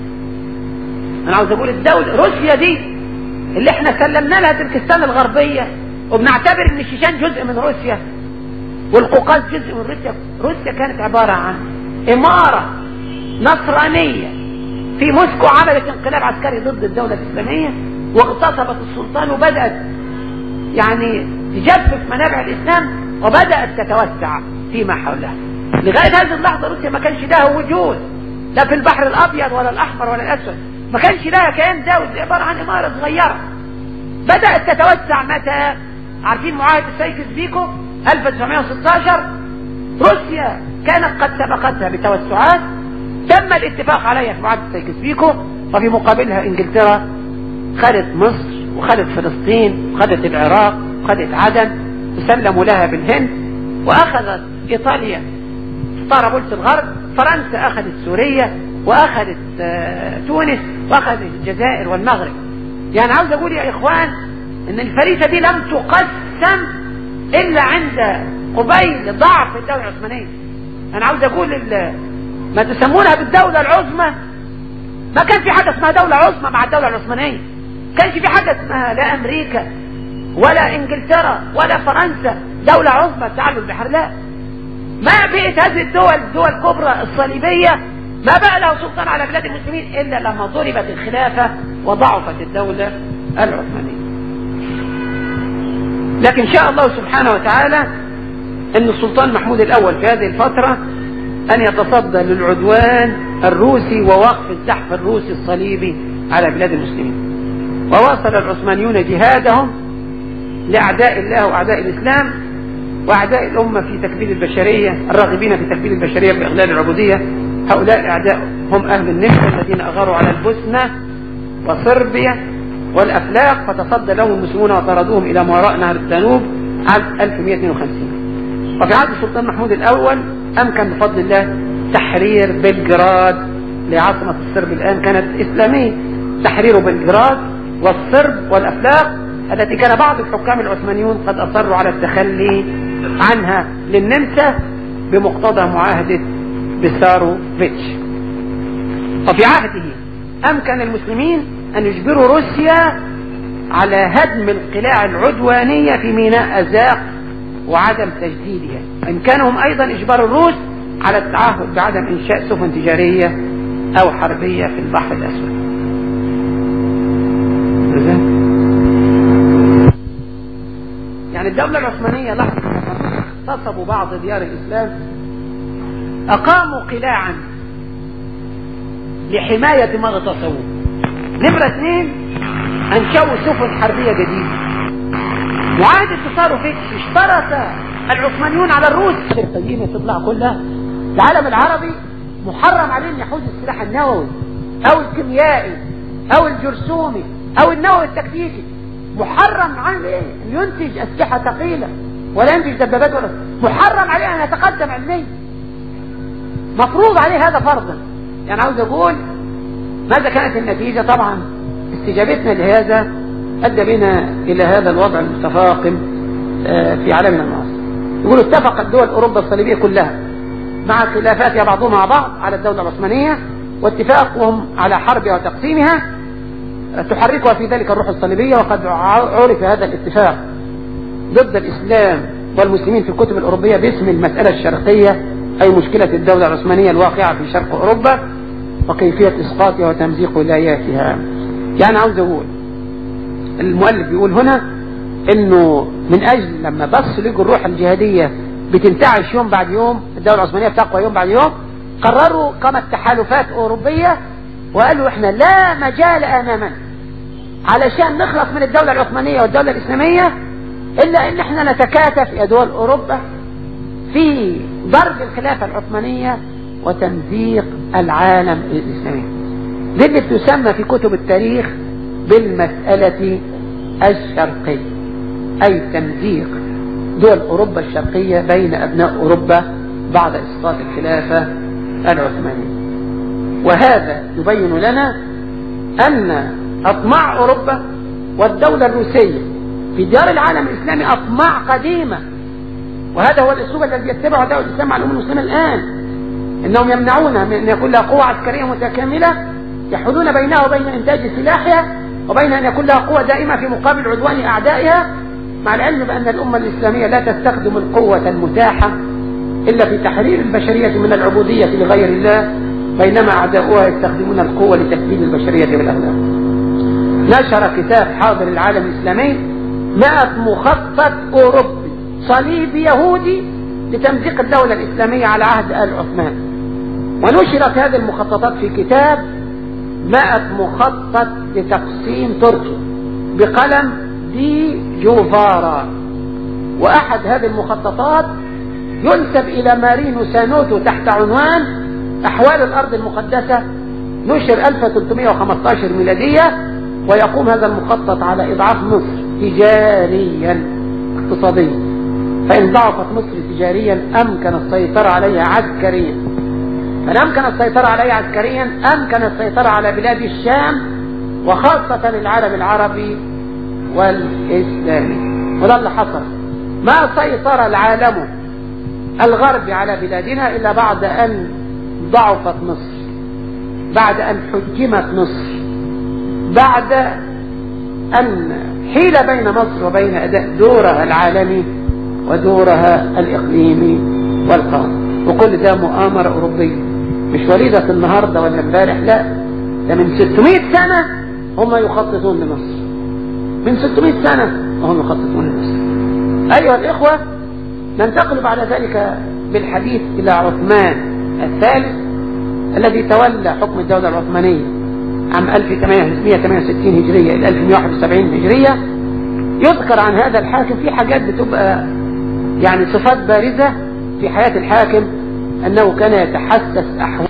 أنا عاوز أقول الدولة روسيا دي اللي احنا سلمنا لها تركستان الغربية وبنعتبر ان الشيشان جزء من روسيا والقوقاز جزء من روسيا روسيا كانت عبارة عن إمارة نصرانية في موسكو عملت انقلاب عسكري ضد الدولة الإسلامية واغتصبت السلطان وبدأت يعني تجفف منابع الإسلام وبدأت تتوسع فيما حولها لغاية هذه اللحظة روسيا ما كانش لها وجود لا في البحر الأبيض ولا الأحمر ولا الأسود ما كانش لها كيان دولي عبارة عن إمارة صغيرة بدأت تتوسع متى عارفين معاهدة سايكس بيكو 1916 روسيا كانت قد سبقتها بتوسعات تم الاتفاق عليها في معاهدة سايكس بيكو وفي مقابلها انجلترا خدت مصر وخدت فلسطين وخدت العراق وخدت عدن وسلموا لها بالهند واخذت ايطاليا طرابلس الغرب فرنسا اخذت سوريا واخذت تونس واخذت الجزائر والمغرب يعني عاوز اقول يا اخوان ان الفريسة دي لم تقسم الا عند قبيل ضعف الدولة العثمانية انا عاوز اقول ما تسمونها بالدولة العظمى ما كان في حاجة اسمها دولة عظمى مع الدولة العثمانية كانش في حاجة اسمها لا امريكا ولا انجلترا ولا فرنسا دولة عظمى تعالوا البحر لا ما بقت هذه الدول الدول الكبرى الصليبية ما بقى له سلطان على بلاد المسلمين الا لما ضربت الخلافة وضعفت الدولة العثمانية لكن شاء الله سبحانه وتعالى ان السلطان محمود الاول في هذه الفترة ان يتصدى للعدوان الروسي ووقف الزحف الروسي الصليبي على بلاد المسلمين وواصل العثمانيون جهادهم لاعداء الله واعداء الاسلام واعداء الامة في تكبير البشرية الراغبين في تكبير البشرية باغلال العبودية هؤلاء الاعداء هم اهل النمسا الذين اغاروا على البوسنة وصربيا والأفلاق فتصدى لهم المسلمون وطردوهم إلى ما وراء نهر الدانوب عام 1152 وفي عهد السلطان محمود الأول أمكن بفضل الله تحرير بلجراد لعاصمة الصرب الآن كانت إسلامية تحرير بلجراد والصرب والأفلاق التي كان بعض الحكام العثمانيون قد أصروا على التخلي عنها للنمسا بمقتضى معاهدة بساروفيتش وفي عهده أمكن المسلمين أن يجبروا روسيا على هدم القلاع العدوانية في ميناء أزاق وعدم تجديدها إمكانهم أيضا إجبار الروس على التعهد بعدم إنشاء سفن تجارية أو حربية في البحر الأسود يعني الدولة العثمانية لحظة اغتصبوا بعض ديار الإسلام أقاموا قلاعا لحماية ما اغتصبوه نمرة اثنين انشأوا سفن حربية جديدة معاهدة تصارفيتش اشترط العثمانيون على الروس القديمة تطلع كلها العالم العربي محرم عليه ان يحوز السلاح النووي او الكيميائي او الجرثومي او النووي التكتيكي محرم عليه ان ينتج اسلحة ثقيلة ولا ينتج دبابات ولا محرم عليه ان يتقدم علميا مفروض عليه هذا فرضا يعني عاوز اقول ماذا كانت النتيجة طبعا استجابتنا لهذا ادى بنا الى هذا الوضع المتفاقم في عالمنا المعاصر يقولوا اتفقت دول اوروبا الصليبية كلها مع خلافاتها بعضهم مع بعض على الدولة العثمانية واتفاقهم على حربها وتقسيمها تحركها في ذلك الروح الصليبية وقد عرف هذا الاتفاق ضد الإسلام والمسلمين في الكتب الأوروبية باسم المسألة الشرقية أي مشكلة الدولة العثمانية الواقعة في شرق أوروبا وكيفية إسقاطها وتمزيق ولاياتها يعني عاوز أقول المؤلف بيقول هنا إنه من أجل لما بص لقوا الروح الجهادية بتنتعش يوم بعد يوم الدولة العثمانية بتقوى يوم بعد يوم قرروا قامت تحالفات أوروبية وقالوا احنا لا مجال أمامنا علشان نخلص من الدولة العثمانية والدولة الإسلامية إلا إن احنا نتكاتف يا دول أوروبا في ضرب الخلافة العثمانية وتمزيق العالم الإسلامي دي اللي بتسمى في كتب التاريخ بالمسألة الشرقية أي تمزيق دول أوروبا الشرقية بين أبناء أوروبا بعد إسقاط الخلافة العثمانية وهذا يبين لنا أن أطماع أوروبا والدولة الروسية في ديار العالم الإسلامي أطماع قديمة وهذا هو الأسلوب الذي يتبعه دولة الإسلام على الأمم المسلمة الآن إنهم يمنعونها من أن يكون لها قوة عسكرية متكاملة يحولون بينها وبين إنتاج سلاحها وبين أن يكون لها قوة دائمة في مقابل عدوان أعدائها مع العلم بأن الأمة الإسلامية لا تستخدم القوة المتاحة إلا في تحرير البشرية من العبودية لغير الله بينما أعداؤها يستخدمون القوة لتكبيل البشرية بالأهداف نشر كتاب حاضر العالم الإسلامي مئة مخطط أوروبي صليبي يهودي لتمزيق الدولة الإسلامية على عهد آل عثمان ونشرت هذه المخططات في كتاب مئة مخطط لتقسيم تركيا بقلم دي جوفارا وأحد هذه المخططات ينسب إلى مارينو سانوتو تحت عنوان أحوال الأرض المقدسة نشر 1315 ميلادية ويقوم هذا المخطط على إضعاف مصر تجاريا اقتصاديا فإن ضعفت مصر تجاريا أمكن السيطرة عليها عسكريا فإن أمكن السيطرة عليها عسكريا أمكن السيطرة على بلاد الشام وخاصة العالم العربي والإسلامي وده اللي حصل ما سيطر العالم الغربي على بلادنا إلا بعد أن ضعفت مصر بعد أن حجمت مصر بعد أن حيل بين مصر وبين أداء دورها العالمي ودورها الإقليمي والقومي وكل ده مؤامرة أوروبية مش وليدة النهاردة ولا امبارح لا ده من 600 سنة هم يخططون لمصر من 600 سنة وهم يخططون لمصر أيها الإخوة ننتقل بعد ذلك بالحديث إلى عثمان الثالث الذي تولى حكم الدولة العثمانية عام 1868 هجرية إلى 1171 هجرية يذكر عن هذا الحاكم في حاجات بتبقى يعني صفات بارزة في حياة الحاكم أنه كان يتحسس أحوال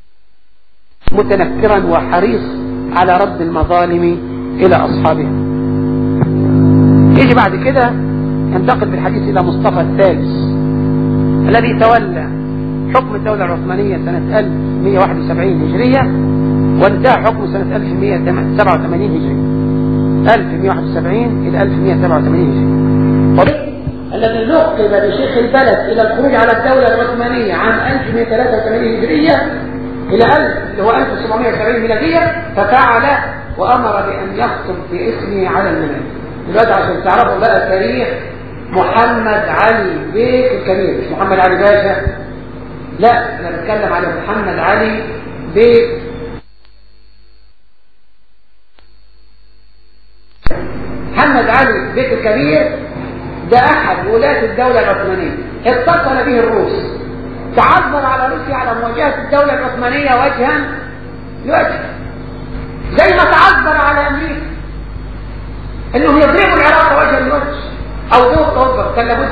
متنكرا وحريص على رد المظالم إلى أصحابها يجي بعد كده ينتقل بالحديث إلى مصطفى الثالث الذي تولى حكم الدولة العثمانية سنة 1171 هجرية وانتهى حكمه سنة 1187 هجرية 1171 إلى 1187 هجرية الذي لقب بشيخ البلد إلى الخروج على الدولة العثمانية عام 1183 هجرية إلى 1000 اللي هو 1770 ميلادية ففعل وأمر بأن يخطب باسمه على المنابر دلوقتي عشان تعرفوا بقى تاريخ محمد علي بيك الكبير مش محمد علي باشا لا انا بتكلم على محمد علي بيك محمد علي بيك الكبير ده احد ولاة الدولة العثمانية اتصل به الروس تعذر على روسيا على مواجهة الدولة العثمانية وجها لوجه زي ما تعذر على امريكا انهم يضربوا العراق وجها لوجه او دول اوروبا كان لابد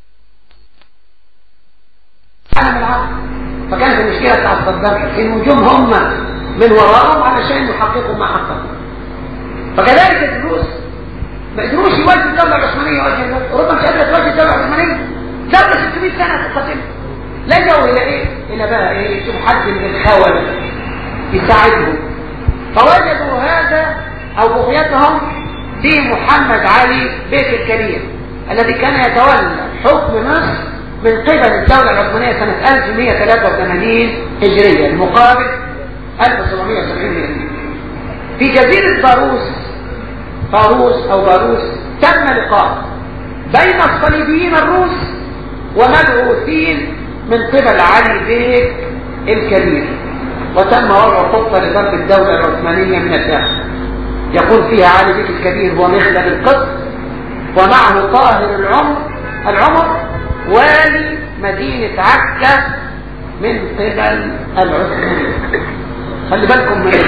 العالم العربي فكانت المشكله بتاعت صدام حسين وجوم هم من وراءهم علشان يحققوا ما حققوا فكذلك الروس ما قدروش يواجهوا الدوله العثمانيه وجه لوجه اوروبا مش قادره تواجه الدوله العثمانيه دوله 600 سنه تقاتل لجوا الى ايه؟ الى بقى ايه؟ شوف حد من الخول يساعدهم فوجدوا هذا او بغيتهم دي محمد علي بيت الكبير الذي كان يتولى حكم مصر من قبل الدولة العثمانية سنة 1183 هجرية المقابل 1770 هجرية في جزيرة باروس باروس أو باروس تم لقاء بين الصليبيين الروس ومبعوثين من قبل علي بيك الكبير وتم وضع خطة لضرب الدولة العثمانية من الداخل يقول فيها علي بيك الكبير هو مخلد القدس ومعه طاهر العمر العمر والي مدينة عكا من قبل العثمانيين خلي بالكم من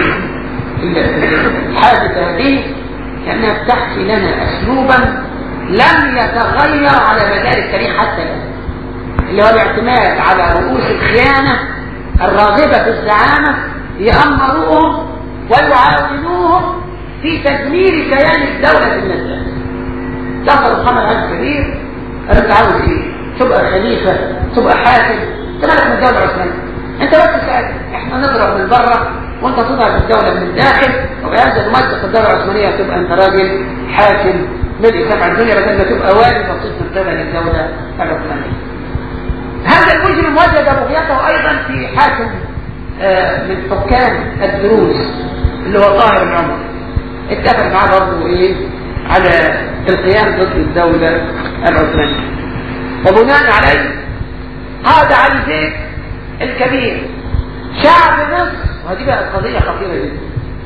الحادثة هذه لأنها بتحكي لنا أسلوبا لم يتغير على مدار التاريخ حتى الآن اللي هو الاعتماد على رؤوس الخيانة الراغبة في الزعامة يأمروهم ويعاونوهم في تدمير كيان الدولة النزاهة دخل محمد علي الكبير أنا عاوز إيه؟ تبقى خليفة تبقى حاكم تملك من الدولة العثمانية أنت بس تسأل إحنا نضرب من بره وأنت تضرب الدولة من الداخل وبهذا نمزق الدولة العثمانية تبقى أنت راجل حاكم ملك سبع الدنيا بدل ما تبقى والي بسيط من قبل الدولة العثمانية هذا المجرم وجد بغيته أيضا في حاكم آه من حكام الدروز اللي هو طاهر العمر اتفق معاه برضه ايه على القيام ضد الدولة العثمانية وبناء عليه قاد علي زيد الكبير شعب مصر وهذه بقى قضية خطيرة جدا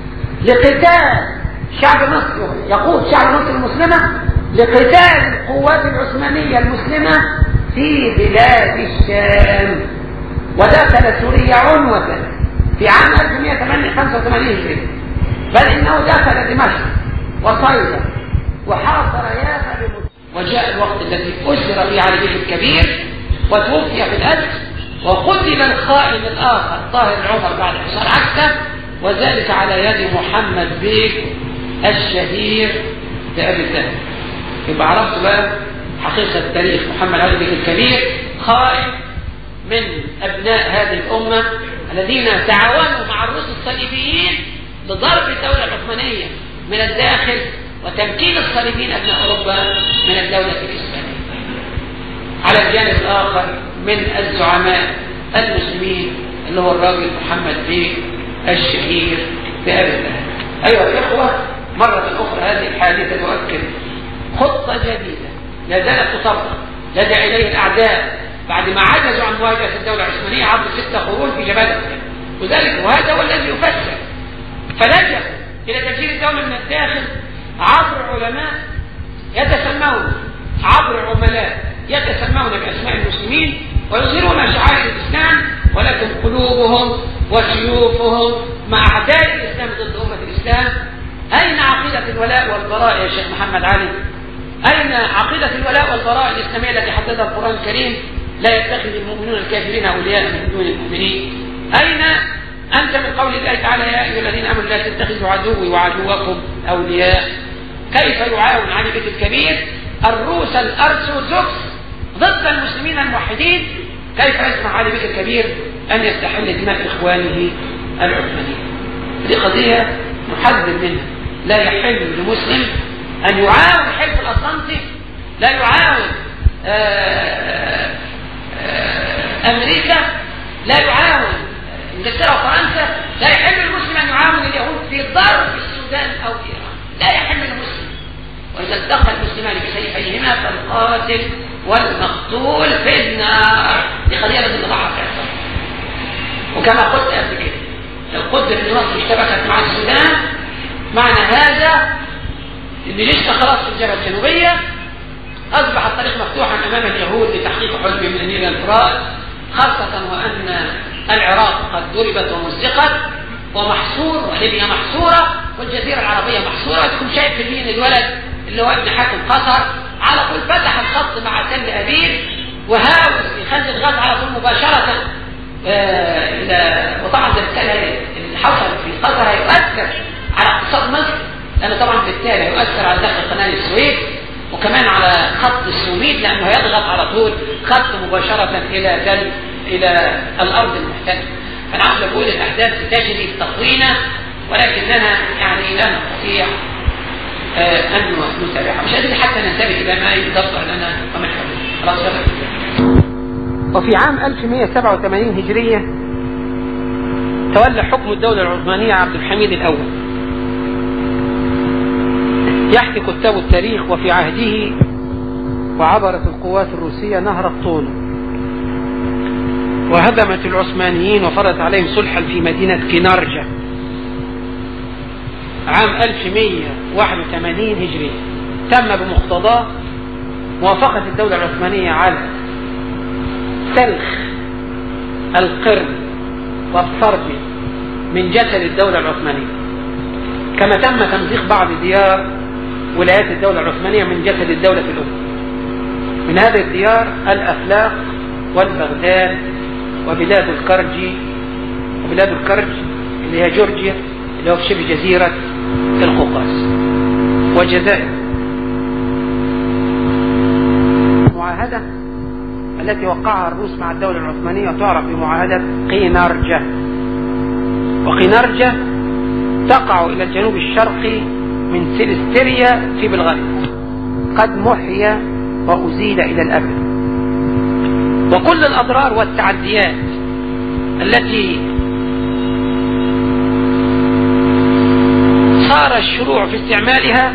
لقتال شعب مصر يقود شعب مصر المسلمة لقتال القوات العثمانية المسلمة في بلاد الشام ودخل سوريا عنوة في عام 1185 هجري بل انه دخل دمشق وصيدا وحاصر يافا وجاء الوقت الذي أسر فيه علي بيه الكبير وتوفي في الأسر وقتل الخائن الآخر طاهر العمر بعد حصار عكا وذلك على يد محمد بيك الشهير بأبي الذهب يبقى عرفت بقى حقيقة التاريخ محمد علي بيك الكبير خائن من أبناء هذه الأمة الذين تعاونوا مع الروس الصليبيين لضرب الدولة العثمانية من الداخل وتمكين الصليبيين أبناء أوروبا من الدولة الإسلامية على الجانب الآخر من الزعماء المسلمين اللي هو الراجل محمد بيه الشهير بأبي الذهب أيها الإخوة مرة أخرى هذه الحادثة تؤكد خطة جديدة لا زالت تطبق لدى إليه الأعداء بعد ما عجزوا عن مواجهة الدولة العثمانية عبر ستة قرون في جبال الإسلام وذلك وهذا هو الذي يفسر فلجأوا إلى تفجير الدولة من الداخل عبر علماء يتسمون عبر عملاء يتسمون بأسماء المسلمين ويظهرون شعائر الإسلام ولكن قلوبهم وسيوفهم مع أعداء الإسلام ضد أمة الإسلام أين عقيدة الولاء والبراء يا شيخ محمد علي أين عقيدة الولاء والبراء الإسلامية التي حددها القرآن الكريم لا يتخذ المؤمنون الكافرين أولياء من دون المؤمنين أين أنت من قول الله تعالى يا أيها الذين آمنوا لا تتخذوا عدوي وعدوكم أولياء كيف يعاون علي بيت الكبير الروس الأرثوذكس ضد المسلمين الموحدين كيف يسمح علي بيت الكبير أن يستحل دماء إخوانه العثمانيين دي قضية نحذر منها لا يحل لمسلم أن يعاون حلف الأطلنطي لا يعاون آآ آآ أمريكا لا يعاون انجلترا وفرنسا لا يحل للمسلم ان يعاون اليهود في ضرب السودان او ايران لا يحل للمسلم واذا التقى المسلمان بسيفيهما فالقاتل والمقتول في النار دي قضيه لازم نضعها في اعتبار وكما قلت قبل كده لو قدر ان مصر اشتبكت مع السودان معنى هذا ان لسه خلاص في الجبهه الجنوبيه اصبح الطريق مفتوحا امام اليهود لتحقيق حلم من النيل الفرات خاصه وان العراق قد ضربت ومزقت ومحصور وليبيا محصورة والجزيرة العربية محصورة تكون شايف في اليمين الولد اللي هو ابن حاكم قطر على طول فتح الخط مع تل أبيب وهاوس يخلي الغاز على طول مباشرة آه إلى وطبعا بالتالي اللي حصل في قطر هيؤثر على اقتصاد مصر لأنه طبعا بالتالي هيؤثر على دخل قناة السويس وكمان على خط السوميد لأنه هيضغط على طول خط مباشرة إلى تل إلى الأرض المحتلة فأنا عاوز أقول الأحداث تجري تطوينا ولكننا يعني لا نستطيع آه أن نتابعها مش قادرين حتى ننتبه إلى ما يدبر لنا وما خلاص وفي عام 1187 هجرية تولى حكم الدولة العثمانية عبد الحميد الأول يحكي كتاب التاريخ وفي عهده وعبرت القوات الروسية نهر الطون وهدمت العثمانيين وفرضت عليهم صلحا في مدينة كنارجا عام 1181 هجرية تم بمقتضاه موافقة الدولة العثمانية على سلخ القرن والصرب من جسد الدولة العثمانية كما تم تمزيق بعض ديار ولايات الدولة العثمانية من جسد الدولة الأم من هذه الديار الأفلاق والبغداد وبلاد الكرج وبلاد الكرج اللي هي جورجيا اللي هو في شبه جزيرة القوقاز والجزائر المعاهدة التي وقعها الروس مع الدولة العثمانية تعرف بمعاهدة قينرجة وقينرجة تقع إلى الجنوب الشرقي من سيلستريا في بلغاريا قد محي وأزيل إلى الأبد وكل الأضرار والتعديات التي صار الشروع في استعمالها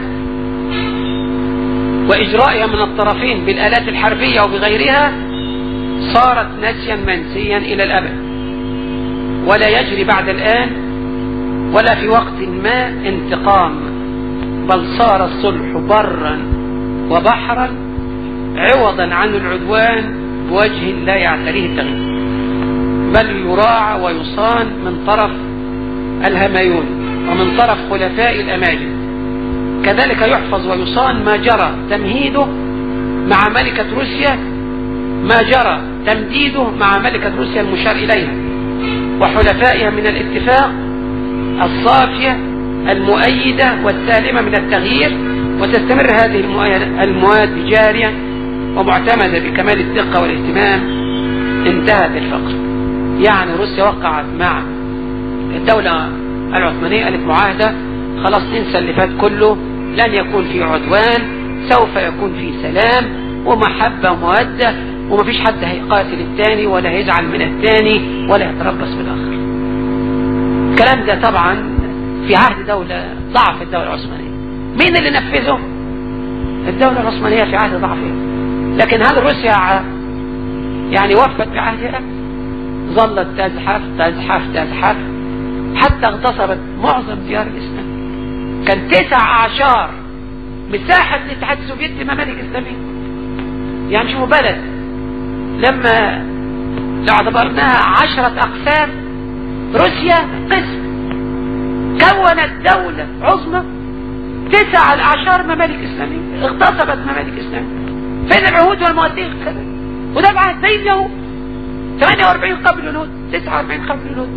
وإجرائها من الطرفين بالآلات الحربية وبغيرها صارت نسيا منسيا إلى الأبد ولا يجري بعد الآن ولا في وقت ما انتقام بل صار الصلح برا وبحرا عوضا عن العدوان بوجه لا يعتريه التغيير بل يراعى ويصان من طرف الهمايون ومن طرف خلفاء الأماجد كذلك يحفظ ويصان ما جرى تمهيده مع ملكة روسيا ما جرى تمديده مع ملكة روسيا المشار إليها وحلفائها من الاتفاق الصافية المؤيدة والسالمة من التغيير وتستمر هذه المواد جارية ومعتمدة بكمال الدقة والاهتمام انتهت الفقر يعني روسيا وقعت مع الدولة العثمانية قالت معاهدة خلاص ننسى اللي فات كله لن يكون في عدوان سوف يكون في سلام ومحبة ومودة ومفيش حد هيقاتل الثاني ولا هيزعل من الثاني ولا يتربص بالآخر الكلام ده طبعا في عهد دولة ضعف الدولة العثمانية مين اللي نفذه الدولة العثمانية في عهد ضعفها لكن هل روسيا يعني وفت بعهدها ظلت تزحف تزحف تزحف حتى اغتصبت معظم ديار الإسلام كان تسع أعشار مساحة الاتحاد السوفيتي ممالك إسلامية يعني شوفوا بلد لما لو اعتبرناها عشرة أقسام روسيا قسم كونت دولة عظمى تسع الأعشار ممالك إسلامية اغتصبت ممالك إسلامية فين العهود والمواثيق كذا وده بعد زي اليهود 48 قبل الهود 49 قبل الهود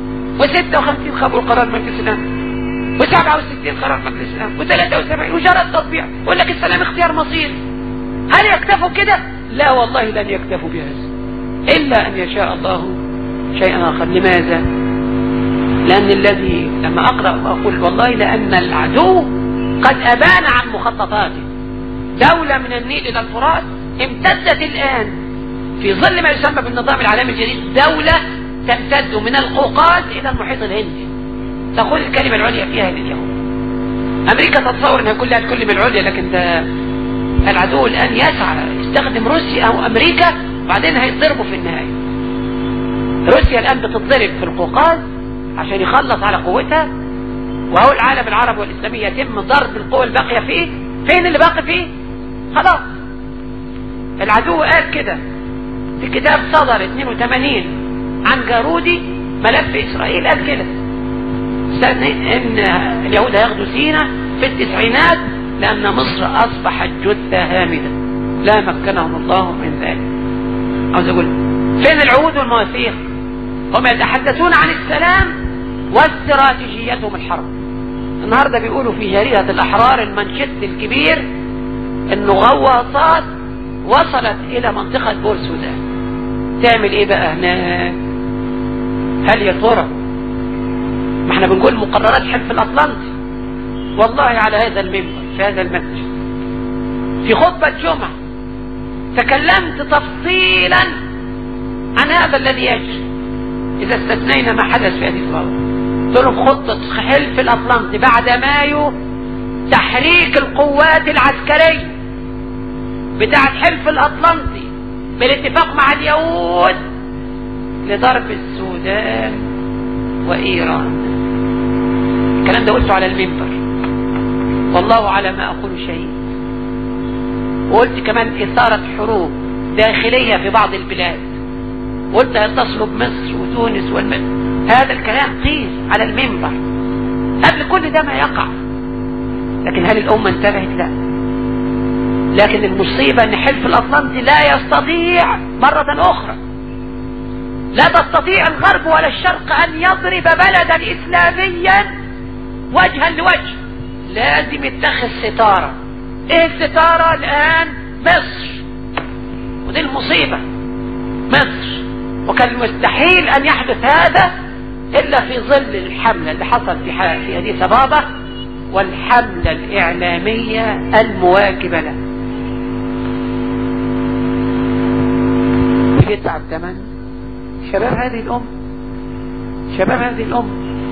و56 قبل قرار مجلس الأمن و67 قرار مجلس الأمن و73 وجرى التطبيع يقول لك السلام اختيار مصير هل يكتفوا كده؟ لا والله لن يكتفوا بهذا إلا أن يشاء الله شيئا آخر لماذا؟ لأن الذي لما أقرأ وأقول والله لأن العدو قد أبان عن مخططاته دولة من النيل إلى الفرات امتدت الآن في ظل ما يسمى بالنظام العالمي الجديد دولة تمتد من القوقاز إلى المحيط الهندي تقول الكلمة العليا فيها لليهود أمريكا تتصور أنها كلها الكلمة العليا لكن ده العدو الآن يسعى يستخدم روسيا أو أمريكا وبعدين هيتضربوا في النهاية روسيا الآن بتتضرب في القوقاز عشان يخلص على قوتها وهو العالم العربي والإسلامي يتم ضرب القوى الباقية فيه فين اللي باقي فيه خلاص العدو قال كده في كتاب صدر 82 عن جارودي ملف إسرائيل قال كده ان اليهود هياخدوا سينا في التسعينات لأن مصر أصبحت جثة هامدة لا مكنهم الله من ذلك عاوز أقول فين العهود والمواثيق هم يتحدثون عن السلام واستراتيجيتهم الحرب النهاردة بيقولوا في جريدة الأحرار المنشط الكبير انه غواصات وصلت الى منطقة بور سودان تعمل ايه بقى هناك هل يا ترى ما احنا بنقول مقررات حلف الاطلنطي والله على هذا المنبر في هذا المسجد في خطبة جمعة تكلمت تفصيلا عن هذا الذي يجري اذا استثنينا ما حدث في هذه الفترة قلت لهم خطة حلف الاطلنطي بعد مايو تحريك القوات العسكرية بتاعة حلف الاطلنطي بالاتفاق مع اليهود لضرب السودان وايران الكلام ده قلته على المنبر والله على ما اقول شيء وقلت كمان اثارة حروب داخلية في بعض البلاد وقلت يتصلوا بمصر وتونس والمصر هذا الكلام قيل على المنبر قبل كل ده ما يقع لكن هل الأمة انتبهت لا لكن المصيبة ان حلف الأطلنطي لا يستطيع مرة أخرى لا تستطيع الغرب ولا الشرق أن يضرب بلدا إسلاميا وجها لوجه لازم يتخذ ستارة ايه الستارة الآن مصر ودي المصيبة مصر وكان مستحيل أن يحدث هذا إلا في ظل الحملة اللي حصل في في أديس أبابا والحملة الإعلامية المواكبة له يدفع الثمن شباب هذه الأم شباب هذه الأم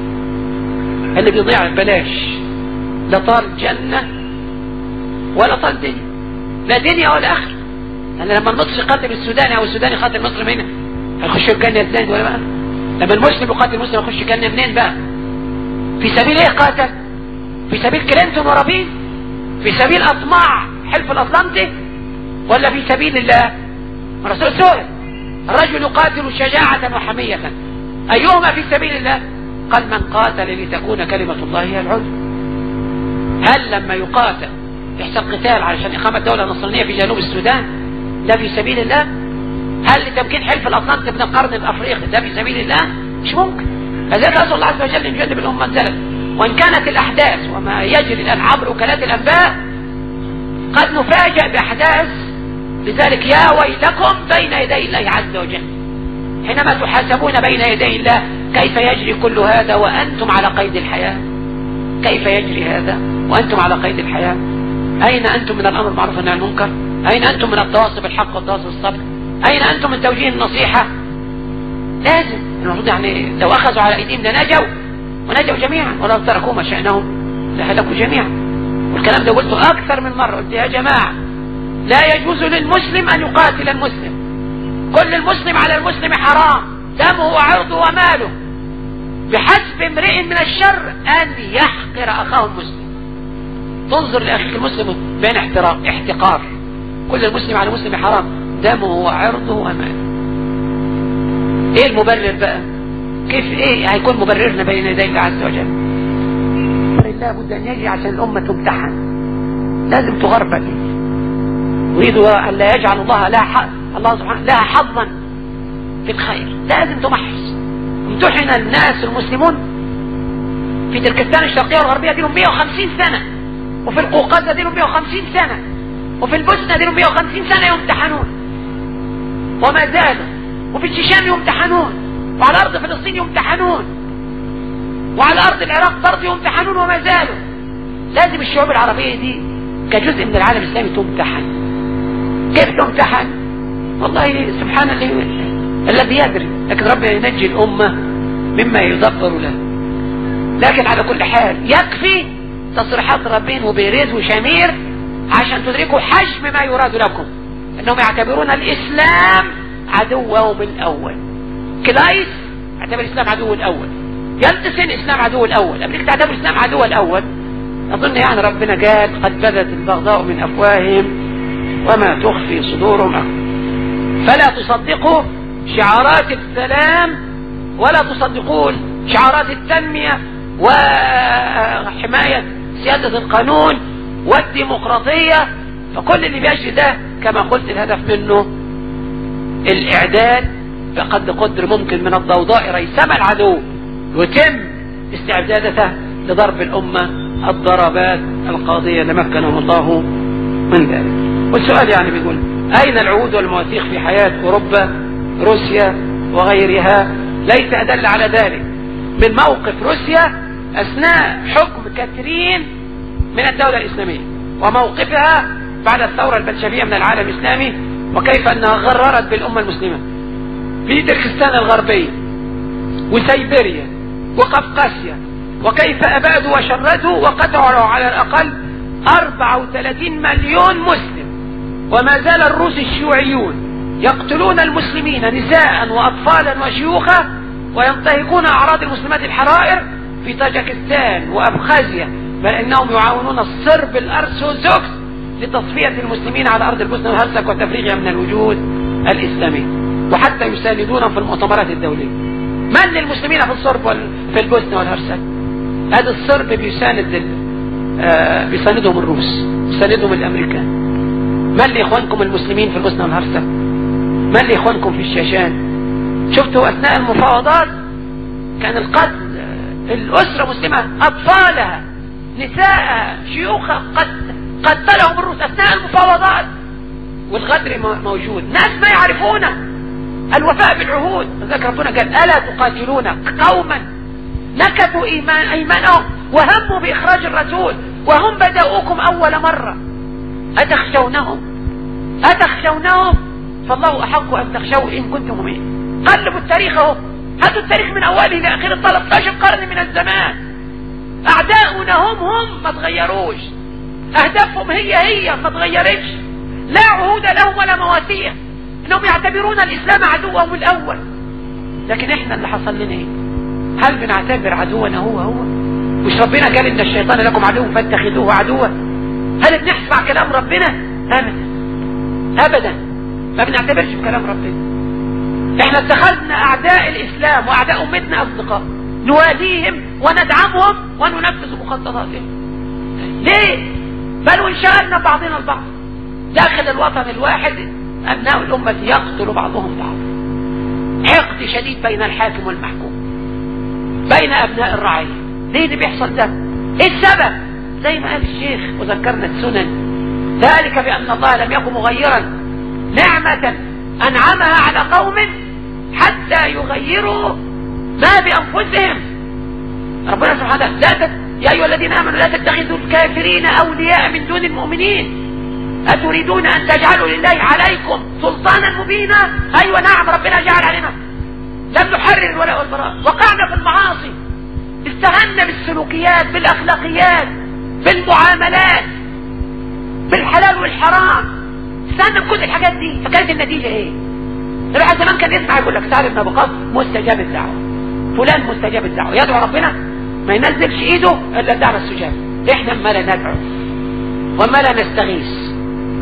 اللي بيضيع ببلاش لا طال جنة ولا طال دنيا لا دنيا ولا آخر يعني لما المصري يقاتل السوداني أو السوداني يقاتل مصر منين هيخشوا الجنة ازاي ولا بقى لما المسلم يقاتل المسلم يخش الجنة منين بقى في سبيل ايه قاتل في سبيل كلينتون ورابين في سبيل أطماع حلف الأطلنطي ولا في سبيل الله رسول سوري الرجل يقاتل شجاعة وحمية أيهما في سبيل الله قال من قاتل لتكون كلمة الله هي العليا هل لما يقاتل يحصل قتال علشان إقامة دولة نصرانية في جنوب السودان ده في سبيل الله هل لتمكين حلف الأطلنطي من القرن الأفريقي ده في سبيل الله مش ممكن فذلك أسأل الله عز وجل أن يجنب الأمة الزلل وإن كانت الأحداث وما يجري الآن عبر وكالات الأنباء قد نفاجأ بأحداث لذلك يا ويلكم بين يدي الله عز وجل حينما تحاسبون بين يدي الله كيف يجري كل هذا وأنتم على قيد الحياة كيف يجري هذا وأنتم على قيد الحياة أين أنتم من الأمر المعروف والنهي عن المنكر أين أنتم من التواصي بالحق والتواصي بالصبر أين أنتم من توجيه النصيحة لازم المفروض يعني لو أخذوا على أيديهم لنجوا ونجوا جميعا ولو تركوا ما شأنهم لهلكوا جميعا والكلام ده قلته أكثر من مرة قلت يا جماعة لا يجوز للمسلم أن يقاتل المسلم كل المسلم على المسلم حرام دمه وعرضه وماله بحسب امرئ من الشر أن يحقر أخاه المسلم تنظر لأخيك المسلم بين احترام احتقار كل المسلم على المسلم حرام دمه وعرضه وماله ايه المبرر بقى كيف ايه هيكون مبررنا بين يدي الله عز وجل لا بد ان يجي عشان الامه تمتحن لازم تغربل يريدوا ان لا يجعل الله لا حق الله سبحانه لها حظا في الخير لازم تمحص امتحن الناس المسلمون في تركستان الشرقية والغربية دي لهم 150 سنة وفي القوقاز دي لهم 150 سنة وفي البوسنة دي لهم 150 سنة يمتحنون وما زالوا وفي الشيشان يمتحنون وعلى أرض فلسطين يمتحنون وعلى أرض العراق برضه يمتحنون وما زالوا لازم الشعوب العربية دي كجزء من العالم الإسلامي تمتحن كيف تمتحن والله سبحان الله الذي يدري لكن ربنا ينجي الأمة مما يدبر له لكن على كل حال يكفي تصريحات ربين وبيريز وشمير عشان تدركوا حجم ما يراد لكم انهم يعتبرون الاسلام عدوهم الاول كلايس اعتبر الاسلام عدو الاول يلتسن الاسلام عدو الاول امريكا تعتبر الاسلام عدو الاول اظن يعني ربنا قال قد بدت البغضاء من افواههم وما تخفي صدورهم فلا تصدقوا شعارات السلام ولا تصدقون شعارات التنمية وحماية سيادة القانون والديمقراطية فكل اللي بيجري ده كما قلت الهدف منه الاعداد بقد قدر ممكن من الضوضاء ريسم العدو وتم استعدادته لضرب الأمة الضربات القاضية لمكنهم الله من ذلك والسؤال يعني بيقول أين العهود والمواثيق في حياة أوروبا روسيا وغيرها ليس أدل على ذلك من موقف روسيا أثناء حكم كاترين من الدولة الإسلامية وموقفها بعد الثورة البلشفية من العالم الإسلامي وكيف أنها غررت بالأمة المسلمة في تركستان الغربية وسيبيريا وقفقاسيا وكيف أبادوا وشردوا وقطعوا على الأقل 34 مليون مسلم وما زال الروس الشيوعيون يقتلون المسلمين نساء وأطفالا وشيوخا وينتهكون أعراض المسلمات الحرائر في طاجكستان وأبخازيا بل إنهم يعاونون الصرب الأرثوذكس لتصفية المسلمين على أرض البوسنة والهرسك وتفريغها من الوجود الإسلامي وحتى يساندونهم في المؤتمرات الدولية من للمسلمين في الصرب في البوسنة والهرسك هذا الصرب بيساند آه بيساندهم الروس بيساندهم الامريكان من لإخوانكم المسلمين في البوسنة والهرسك من لإخوانكم في الشاشان شفتوا أثناء المفاوضات كان القتل الأسرة مسلمة أطفالها نساء شيوخها قد قتلهم الروس أثناء المفاوضات والغدر موجود ناس ما يعرفونه الوفاء بالعهود ذلك ربنا قال ألا تقاتلون قوما نكثوا إيمان أيمانهم وهموا بإخراج الرسول وهم بدأوكم أول مرة أتخشونهم أتخشونهم فالله أحق أن تخشوا إن كنتم مؤمنين قلبوا التاريخ اهو هاتوا التاريخ من أوله لآخره 13 قرن من الزمان أعداؤنا هم هم ما تغيروش أهدافهم هي هي ما تغيرتش لا عهود لهم ولا مواسية انهم يعتبرون الاسلام عدوهم الاول لكن احنا اللي حصل لنا ايه هل بنعتبر عدونا هو هو مش ربنا قال ان الشيطان لكم عدو فاتخذوه عدوا هل بنسمع كلام ربنا ابدا ابدا ما بنعتبرش بكلام ربنا احنا اتخذنا اعداء الاسلام واعداء امتنا اصدقاء نواليهم وندعمهم وننفذ مخططاتهم ليه بل وانشغلنا بعضنا البعض داخل الوطن الواحد أبناء الأمة يقتل بعضهم بعضا حقد شديد بين الحاكم والمحكوم بين أبناء الرعية ليه اللي بيحصل ده ايه السبب زي ما قال الشيخ وذكرنا السنن ذلك بأن الله لم يكن مغيرا نعمة أنعمها على قوم حتى يغيروا ما بأنفسهم ربنا سبحانه لا يا أيها الذين آمنوا لا تتخذوا الكافرين أولياء من دون المؤمنين أتريدون أن تجعلوا لله عليكم سلطانا مبينا أيوة نعم ربنا جعل علينا لم نحرر الولاء والبراء وقعنا في المعاصي استهنا بالسلوكيات بالأخلاقيات بالمعاملات بالحلال والحرام استهنا بكل الحاجات دي فكانت النتيجة ايه الواحد زمان كان يسمع يقول لك سعد بن ابو قاص مستجاب الدعوة فلان مستجاب الدعوة يدعو ربنا ما ينزلش ايده الا الدعوة السجاب احنا ما لا ندعو وما لا نستغيث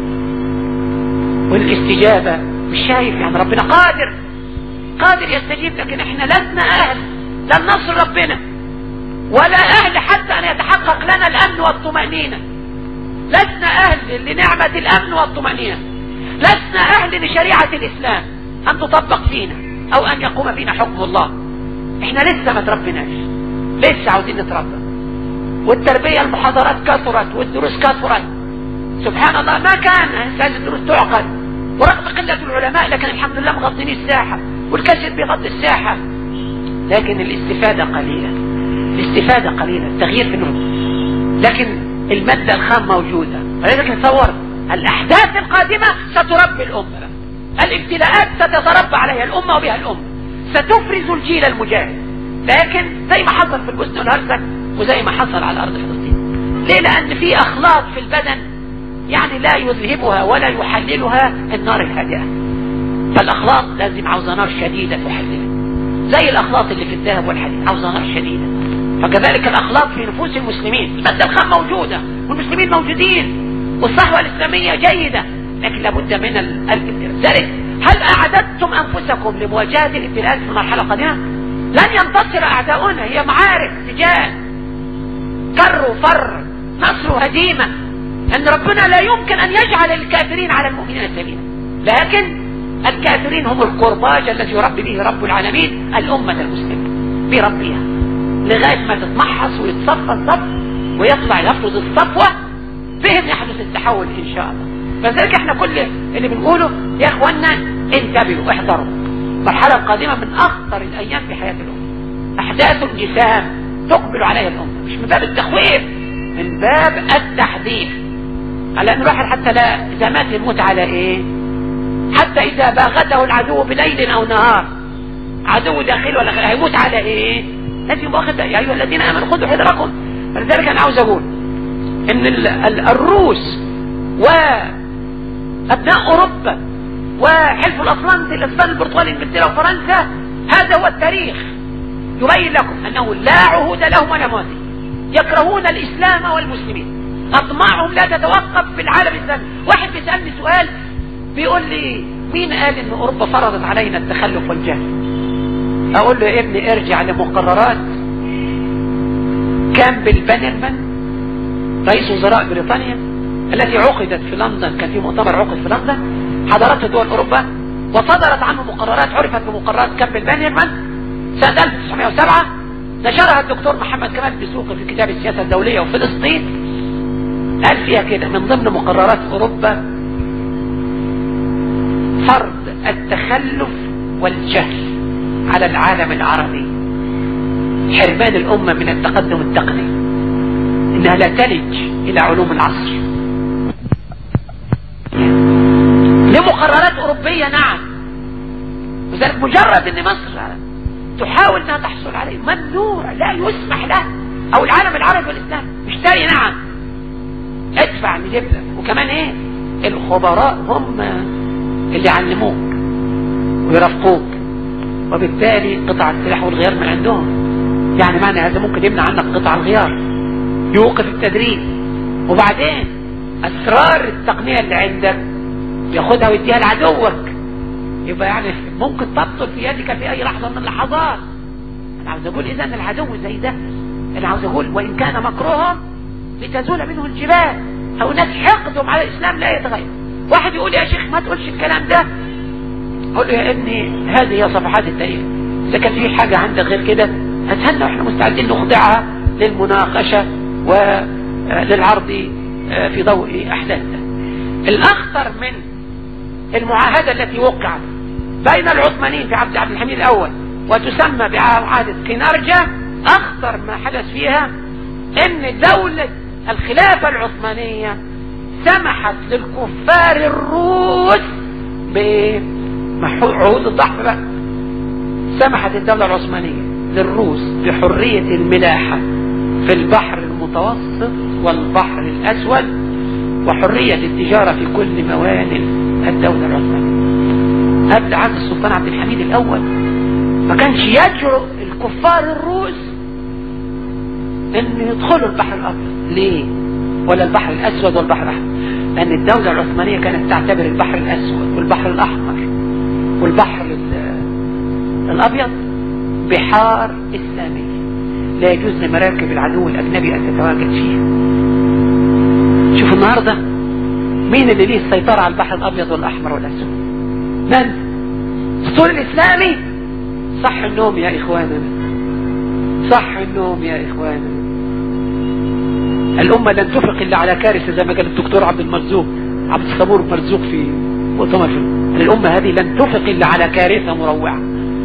والاستجابة مش شايف يعني ربنا قادر قادر يستجيب لكن احنا لسنا اهل لن نصر ربنا ولا اهل حتى ان يتحقق لنا الامن والطمأنينة لسنا اهل لنعمة الامن والطمأنينة لسنا اهل لشريعة الاسلام ان تطبق فينا او ان يقوم فينا حكم الله احنا لسه ما تربيناش لسه عاوزين نتربى والتربية المحاضرات كثرت والدروس كثرت سبحان الله ما كان كانت الدروس تعقد ورغم قلة العلماء لكن الحمد لله مغطين الساحة والكسر بيغطي الساحة لكن الاستفادة قليلة الاستفادة قليلة التغيير في النور لكن المادة الخام موجودة ولذلك نتصور الأحداث القادمة ستربي الأمة الابتلاءات ستتربى عليها الأمة وبها الأمة ستفرز الجيل المجاهد لكن زي ما حصل في البوسنة والهرسك وزي ما حصل على أرض فلسطين ليه لأن في أخلاق في البدن يعني لا يذهبها ولا يحللها النار الهادئة فالأخلاق لازم عاوزة نار شديدة تحللها زي الأخلاق اللي في الذهب والحديد عاوزة نار شديدة فكذلك الأخلاق في نفوس المسلمين المادة الخام موجودة والمسلمين موجودين والصحوة الإسلامية جيدة لكن لابد من الابتلاء ذلك هل أعددتم أنفسكم لمواجهة الابتلاءات في المرحلة القادمة لن ينتصر أعداؤنا هي معارك سجال كر وفر نصر وهزيمة أن ربنا لا يمكن أن يجعل الكافرين على المؤمنين سبيلا لكن الكافرين هم القرباج الذي يربي به رب العالمين الأمة المسلمة بربها لغاية ما تتمحص ويتصفى الصف ويطلع يفرض الصفوة فهم يحدث التحول إن شاء الله فذلك احنا كل اللي بنقوله يا اخوانا انتبهوا احذروا المرحلة القادمة من أخطر الأيام في حياة الأمة أحداث جسام تقبل عليها الأمة مش من باب التخويف من باب التحذير على أن الواحد حتى لا إذا مات يموت على إيه حتى إذا باغته العدو بليل أو نهار عدو داخل ولا خارج هيموت على إيه لازم واخد يا أيها الذين آمنوا خذوا حذركم فلذلك أنا عاوز أقول إن الروس وأبناء أوروبا وحلف الأطلنطي الإسبان البرتغالي انجلترا وفرنسا هذا هو التاريخ يبين لكم أنه لا عهود لهم ولا ماضي يكرهون الإسلام والمسلمين أطماعهم لا تتوقف في العالم الإسلامي واحد بيسألني سؤال بيقول لي مين قال ان اوروبا فرضت علينا التخلف والجهل اقول له يا ابني ارجع لمقررات كامبل بانرمان رئيس وزراء بريطانيا التي عقدت في لندن كان في مؤتمر عقد في لندن حضرتها دول اوروبا وصدرت عنه مقررات عرفت بمقررات كامبل بانرمان سنة 1907 نشرها الدكتور محمد كمال دسوقي في كتاب السياسة الدولية وفلسطين قال فيها كده من ضمن مقررات اوروبا فرض التخلف والجهل على العالم العربي حرمان الأمة من التقدم التقني إنها لا تلج إلى علوم العصر لمقررات أوروبية نعم وذلك مجرد أن مصر تحاول أنها تحصل عليه ممنوع لا يسمح له أو العالم العربي والإسلام اشتري نعم ادفع نجيب لك وكمان ايه الخبراء هم اللي يعلموك ويرافقوك وبالتالي قطع السلاح والغيار من عندهم يعني معنى هذا ممكن يمنع عنك قطع الغيار يوقف التدريب وبعدين اسرار التقنية اللي عندك ياخدها ويديها لعدوك يبقى يعني ممكن تبطل في يدك في اي لحظة من اللحظات انا عاوز اقول اذا العدو زي ده انا عاوز اقول وان كان مكروهم لتزول منه الجبال او ناس حقدهم على الاسلام لا يتغير واحد يقول يا شيخ ما تقولش الكلام ده اقول له يا ابني هذه هي صفحات التاريخ اذا كان في حاجة عندك غير كده هتهنى واحنا مستعدين نخضعها للمناقشة وللعرض في ضوء احداثها الاخطر من المعاهدة التي وقعت بين العثمانيين في عبد عبد الحميد الاول وتسمى بعهدة كينارجا اخطر ما حدث فيها ان دولة الخلافة العثمانية سمحت للكفار الروس بعهود الضعف بقى سمحت الدولة العثمانية للروس بحرية الملاحة في البحر المتوسط والبحر الأسود وحرية التجارة في كل موانئ الدولة العثمانية قبل عهد السلطان عبد الحميد الأول ما كانش يجرؤ الكفار الروس ان يدخلوا البحر الأبيض ليه ولا البحر الأسود والبحر الأحمر لأن الدولة العثمانية كانت تعتبر البحر الأسود والبحر الأحمر والبحر الأبيض بحار إسلامية لا يجوز لمراكب العدو الأجنبي أن تتواجد فيها شوف النهاردة مين اللي ليه السيطرة على البحر الأبيض والأحمر والأسود من الدستور الإسلامي صح النوم يا إخواننا صح النوم يا إخواننا الأمة لن تفق إلا على كارثة زي ما قال الدكتور عبد المرزوق عبد الصبور مرزوق في مؤتمر الأمة هذه لن تفق إلا على كارثة مروعة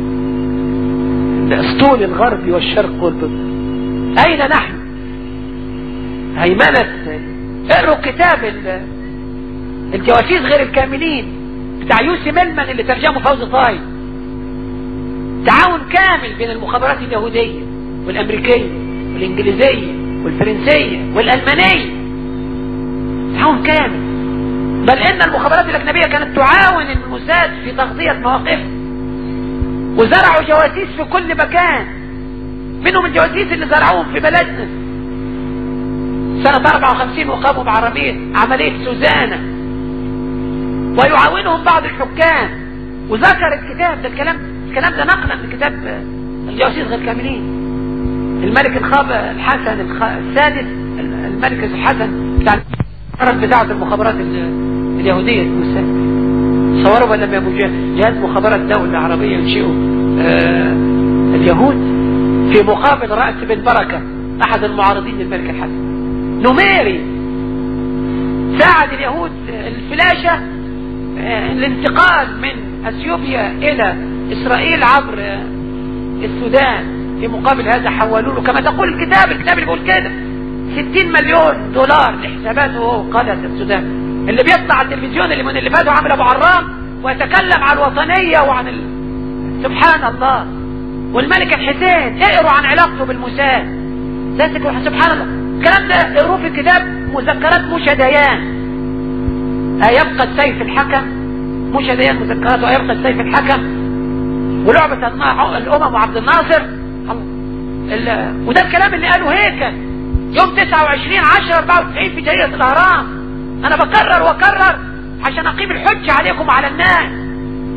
اسطول الغرب والشرق والبر أين نحن هيمنة اقروا كتاب الجواسيس غير الكاملين بتاع يوسي ملمن اللي ترجمه فوزي طاي تعاون كامل بين المخابرات اليهودية والأمريكية والإنجليزية والفرنسية والألمانية تعاون كامل بل إن المخابرات الأجنبية كانت تعاون الموساد في تغطية مواقفه وزرعوا جواسيس في كل مكان منهم الجواسيس اللي زرعوهم في بلدنا سنة 54 وقاموا بعربية عملية سوزانة ويعاونهم بعض الحكام وذكر الكتاب ده الكلام الكلام ده نقلا من كتاب الجواسيس غير كاملين الملك الخاب الحسن السادس الملك الحسن بتاع العرب بتاعة المخابرات اليهودية المسلمة صوروا ولا ما جهاز مخابرات دولة عربية ينشئوا آه اليهود في مقابل رأس بن بركة أحد المعارضين للملك الحسن نميري ساعد اليهود الفلاشة آه الانتقال من اثيوبيا الى اسرائيل عبر آه السودان في مقابل هذا حولوا له كما تقول الكتاب الكتاب اللي بيقول كده 60 مليون دولار لحساباته هو قادة السودان اللي بيطلع على التلفزيون اللي من اللي فاتوا عامل ابو عرام ويتكلم عن الوطنية وعن ال... سبحان الله والملك الحسين اقروا عن علاقته بالموساد سبحان الله الكلام ده اقروه في كتاب مذكرات موشى ديان هيبقى السيف الحكم موشى ديان مذكرات وهيبقى السيف الحكم ولعبة الامم وعبد الناصر الله وده الكلام اللي قاله هيكل يوم 29 10 94 في جريدة الاهرام انا بكرر واكرر عشان اقيم الحجة عليكم وعلى الناس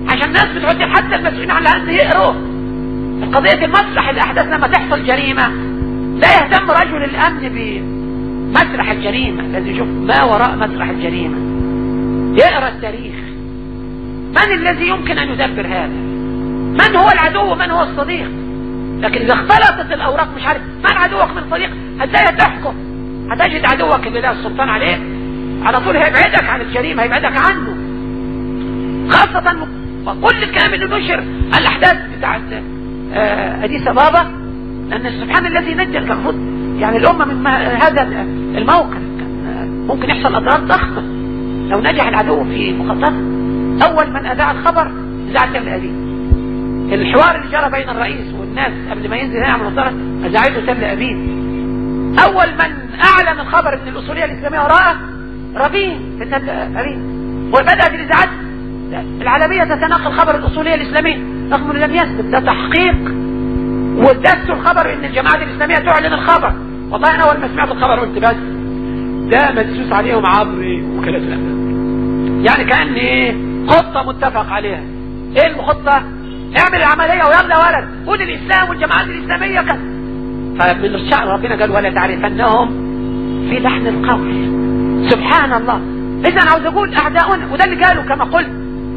عشان الناس بتعد حتى المسؤولين عن الامن يقروا قضية المسرح الاحداث لما تحصل جريمة لا يهتم رجل الامن بمسرح الجريمة الذي يشوف ما وراء مسرح الجريمة يقرا التاريخ من الذي يمكن ان يدبر هذا من هو العدو ومن هو الصديق لكن اذا اختلطت الاوراق مش عارف من عدوك من صديق هتلاقي تحكم هتجد عدوك اللي له السلطان عليه على طول هيبعدك عن الجريمة هيبعدك عنه خاصة وكل الكلام اللي نشر الاحداث بتاعت آه، اديس بابا لان سبحان الذي نجى المفروض يعني الامة من هذا الموقف كان آه، ممكن يحصل اضرار ضخمة لو نجح العدو في مخططه اول من اذاع الخبر اذاعة تل ابيب الحوار اللي جرى بين الرئيس والناس قبل ما ينزل يعمل مظاهرة اذاعته تل ابيب اول من اعلن الخبر ان الاصولية الاسلامية وراءه ربيع في تل ابيب وبدأت الاذاعات العالمية تتناقل خبر الأصولية الإسلامية رغم أنه لم يثبت ده تحقيق ودسوا الخبر أن الجماعات الإسلامية تعلن الخبر والله أنا أول ما سمعت الخبر قلت بس ده مدسوس عليهم عبر وكالة الأمن يعني كأن إيه خطة متفق عليها إيه الخطة اعمل العملية ويلا ولد قول الإسلام والجماعات الإسلامية كذا فمن الشعر ربنا قال ولا تعرفنهم في لحن القول سبحان الله إذا عاوز أقول أعداؤنا وده اللي قالوا كما قلت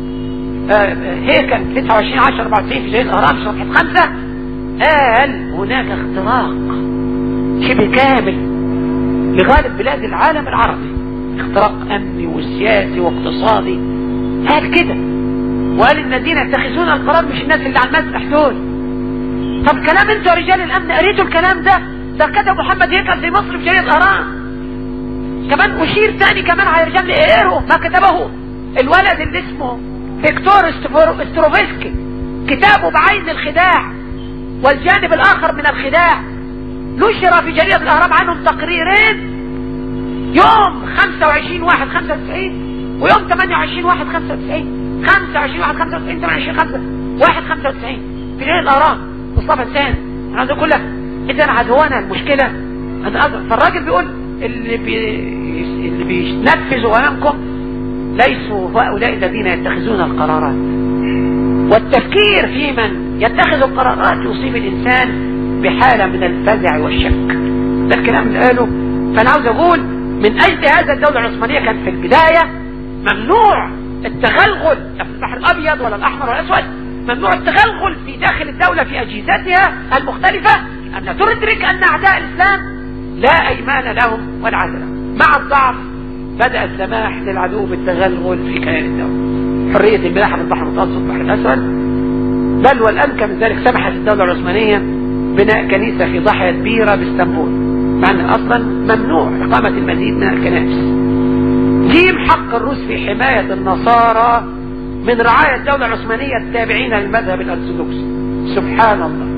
هيكل 29 10 94 في جريدة الأهرام صفحة 5 قال هناك اختراق شبه كامل لغالب بلاد العالم العربي اختراق أمني وسياسي واقتصادي قال كده وقال ان الذين يتخذون القرار مش الناس اللي على المسرح دول طب كلام انتوا يا رجال الامن قريتوا الكلام ده ده كتب محمد هيكل في مصر في جريدة الأهرام كمان أشير ثاني كمان على رجال اقروا ما كتبه الولد اللي اسمه فيكتور استروفسكي كتابه بعين الخداع والجانب الآخر من الخداع نشر في جريدة الأهرام عنهم تقريرين يوم 25 واحد 95 ويوم 28 واحد 95 25 واحد 95 28 5 واحد 95 في جريدة الأهرام مصطفى الثاني أنا عايز أقول لك إذا عدوانا المشكلة أنا فالراجل بيقول اللي بي... اللي بينفذوا أمامكم ليسوا هؤلاء الذين يتخذون القرارات والتفكير في من يتخذ القرارات يصيب الإنسان بحالة من الفزع والشك ده الكلام اللي قاله فأنا عاوز أقول من أجل هذا الدولة العثمانية كان في البداية ممنوع التغلغل لا في البحر الأبيض ولا الأحمر ولا الأسود ممنوع التغلغل في داخل الدولة في أجهزتها المختلفة أن تدرك أن أعداء الإسلام لا أيمان لهم ولا عدل مع الضعف بدأ السماح للعدو بالتغلغل في كيان الدولة حرية الملاحة في البحر المتوسط والبحر الأسود بل والأنكى من ذلك سمحت الدولة العثمانية بناء كنيسة في ضاحية بيرة باسطنبول مع أن أصلا ممنوع إقامة المزيد من الكنائس جيم حق الروس في حماية النصارى من رعاية الدولة العثمانية التابعين للمذهب الأرثوذكسي سبحان الله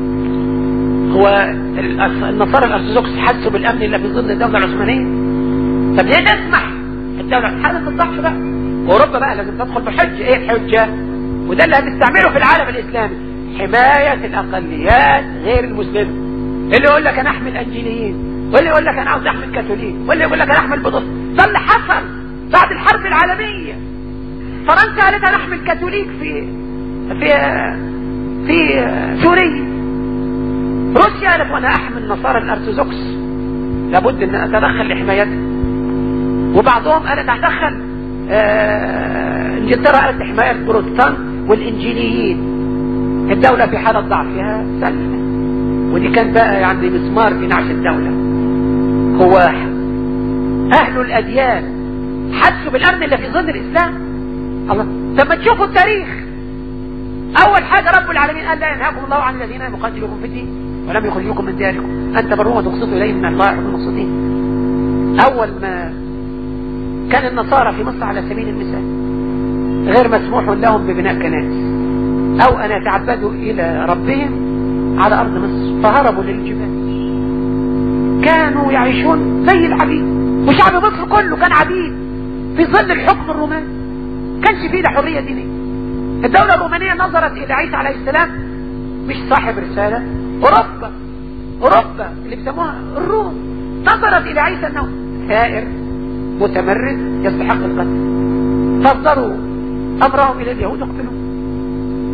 هو النصارى الأرثوذكس حسوا بالأمن إلا في ظل الدولة العثمانية طب ليه تسمح الدولة حالة الضعف بقى أوروبا بقى لازم تدخل بحجة إيه الحجة وده اللي هتستعمله في العالم الإسلامي حماية الأقليات غير المسلمة اللي يقول لك أنا أحمل أنجيليين واللي يقول لك أنا عاوز أحمل كاثوليك واللي يقول لك أنا أحمل بطس ده اللي حصل بعد الحرب العالمية فرنسا قالت أنا أحمل كاثوليك في في في سوريا روسيا قالت وأنا أحمل نصارى الأرثوذكس لابد أن أتدخل لحمايتها وبعضهم قالت أتدخل آه انجلترا قالت لحماية البروتستان والإنجيليين الدولة في حالة ضعفها سلمة ودي كان بقى يعني مسمار في نعش الدولة هو أهل الأديان حسوا بالأمن اللي في ظل الإسلام الله لما تشوفوا التاريخ أول حاجة رب العالمين قال لا ينهاكم الله عن الذين يقاتلوكم في الدين ولم يخرجوكم من دياركم أن تبروا وتقسطوا إليهم من الله يحب المقسطين أول ما كان النصارى في مصر على سبيل المثال غير مسموح لهم ببناء كنائس أو أن يتعبدوا إلى ربهم على أرض مصر فهربوا للجبال كانوا يعيشون زي العبيد وشعب مصر كله كان عبيد في ظل الحكم الروماني كانش فيه حرية دينية الدولة الرومانية نظرت إلى عيسى عليه السلام مش صاحب رسالة أوروبا أوروبا اللي بيسموها الروم نظرت إلى عيسى أنه ثائر متمرد يستحق القتل فاصدروا أمرهم إلى اليهود اقتلوه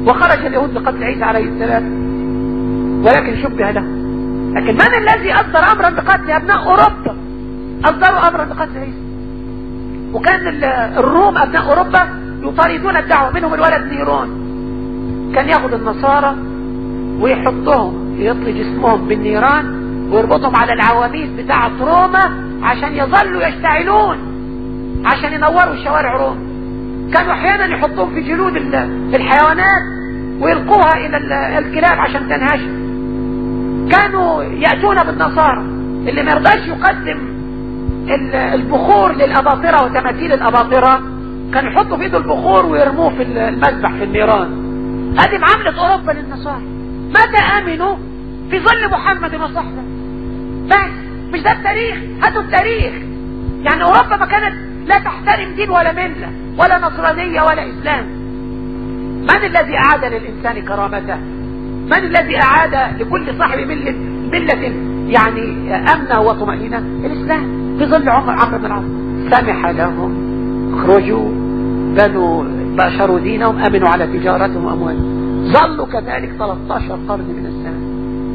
وخرج اليهود لقتل عيسى عليه السلام ولكن شبه له لكن من الذي أصدر أمرا بقتل أبناء أوروبا أصدروا أمرا بقتل عيسى وكان الروم أبناء أوروبا يطاردون الدعوة منهم الولد نيرون كان ياخذ النصارى ويحطهم يطلي جسمهم بالنيران ويربطهم على العواميد بتاعة روما عشان يظلوا يشتعلون عشان ينوروا شوارع روما كانوا احيانا يحطوهم في جلود الحيوانات ويلقوها الى الكلاب عشان تنهشم كانوا يأتون بالنصارى اللي ما يرضاش يقدم البخور للأباطرة وتماثيل الأباطرة كانوا يحطوا في ايده البخور ويرموه في المذبح في النيران هذه معاملة أوروبا للنصارى متى آمنوا في ظل محمد وصحبه بس مش ده التاريخ هاتوا التاريخ يعني أوروبا ما كانت لا تحترم دين ولا ملة ولا نصرانية ولا إسلام من الذي أعاد للإنسان كرامته من الذي أعاد لكل صاحب ملة, ملة يعني أمنة وطمأنينة الإسلام في ظل عمر عمرو بن العاص سمح لهم اخرجوا بنوا باشروا دينهم امنوا على تجارتهم واموالهم ظلوا كذلك 13 قرن من السنة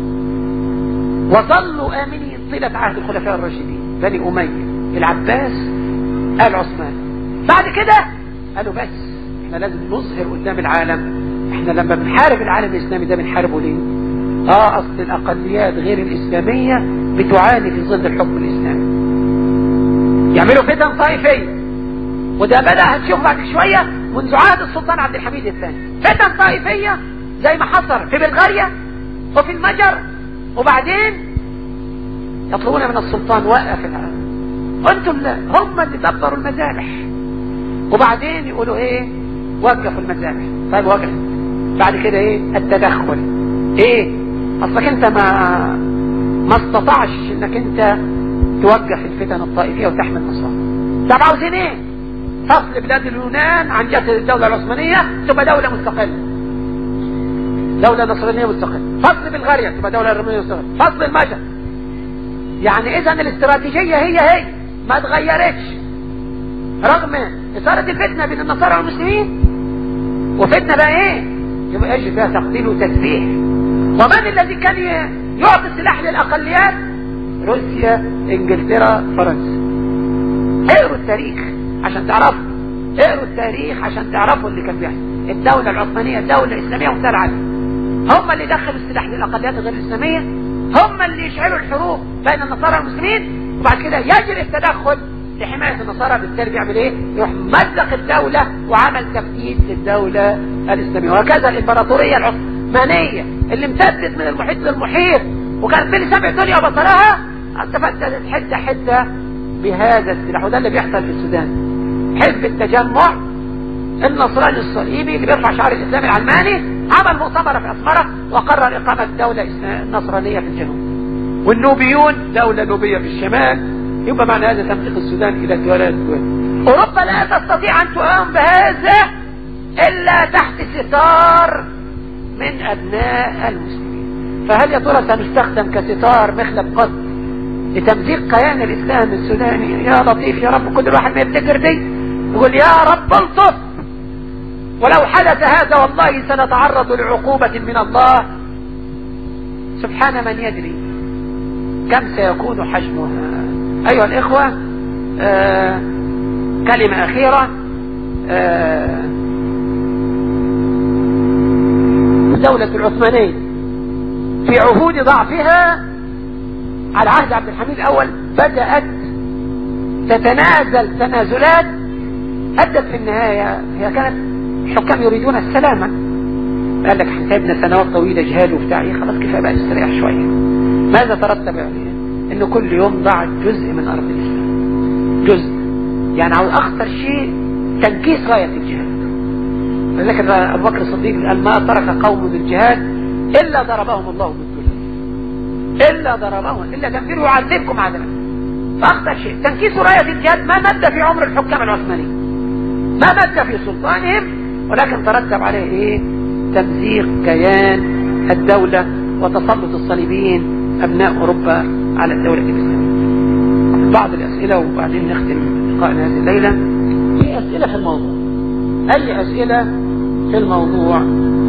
وظلوا امنين طيلة عهد الخلفاء الراشدين بني امية العباس آل عثمان بعد كده قالوا بس احنا لازم نظهر قدام العالم احنا لما بنحارب العالم الاسلامي ده بنحاربه ليه اه اصل الاقليات غير الاسلامية بتعاني في ظل الحكم الاسلامي يعملوا فتن طائفية وده بدأ هتشوف بعد شوية منذ عهد السلطان عبد الحميد الثاني فتن طائفية زي ما حصل في بلغاريا وفي المجر وبعدين يطلبون من السلطان وقف العالم انتم هم اللي دبروا المذابح وبعدين يقولوا ايه وقفوا المذابح طيب وقف بعد كده ايه التدخل ايه اصلك انت ما ما استطعش انك انت توقف الفتن الطائفية وتحمي النصارى طب عاوزين ايه فصل بلاد اليونان عن جسد الدولة العثمانية تبقى دولة مستقلة دولة نصرانية مستقلة فصل بلغاريا تبقى دولة رومانية مستقلة فصل المجر يعني اذا الاستراتيجية هي هي ما اتغيرتش رغم اثارة الفتنة بين النصارى والمسلمين وفتنة بقى ايه يبقى ايش فيها تقتيل وتسبيح ومن الذي كان يعطي السلاح للاقليات روسيا انجلترا فرنسا اقروا التاريخ عشان تعرفوا اقروا التاريخ عشان تعرفوا اللي كان بيحصل الدولة العثمانية الدولة الإسلامية مخترعة هم اللي دخلوا السلاح للأقليات غير الإسلامية هم اللي يشعلوا الحروب بين النصارى والمسلمين وبعد كده يجري التدخل لحماية النصارى بالتالي بيعمل ايه يروح مزق الدولة وعمل تفتيت للدولة الإسلامية وهكذا الإمبراطورية العثمانية اللي امتدت من المحيط للمحيط وكانت بين سبع دنيا وبصرها تفتت حتة حتة بهذا السلاح وده اللي بيحصل في السودان حزب التجمع النصراني الصليبي اللي بيرفع شعار الإسلام العلماني عمل مؤتمر في أسمرة وقرر إقامة دولة نصرانية في الجنوب والنوبيون دولة نوبية في الشمال يبقى معنى هذا تمسك السودان إلى دولة الدول أوروبا لا تستطيع أن تقوم بهذا إلا تحت ستار من أبناء المسلمين فهل يا ترى سنستخدم كستار مخلب قط لتمزيق كيان الإسلام السوداني يا لطيف يا رب كل واحد ما يفتكر دي يقول يا رب الطف ولو حدث هذا والله سنتعرض لعقوبة من الله سبحان من يدري كم سيكون حجمها أيها الإخوة آه كلمة أخيرة آه الدولة العثمانية في عهود ضعفها على عهد عبد الحميد الأول بدأت تتنازل تنازلات أدت في النهاية هي كانت الحكام يريدون السلامة قال لك احنا تعبنا سنوات طويلة جهاد وبتاع ايه خلاص كفاية بقى نستريح شوية ماذا ترتب عليه انه كل يوم ضاع جزء من ارض الاسلام جزء يعني عاوز اخطر شيء تنكيس غاية الجهاد لذلك ابو بكر الصديق قال ما ترك قوم الجهاد الا ضربهم الله بالدنيا الا ضربهم الا تنفيروا يعذبكم عذابا فاخطر شيء تنكيس راية الجهاد ما مد في عمر الحكام العثمانيين ما مد في سلطانهم ولكن ترتب عليه ايه تمزيق كيان الدولة وتسلط الصليبيين ابناء اوروبا على الدولة الاسلامية بعض الاسئلة وبعدين نختم لقاءنا هذه الليلة في اسئلة في الموضوع اي اسئلة في الموضوع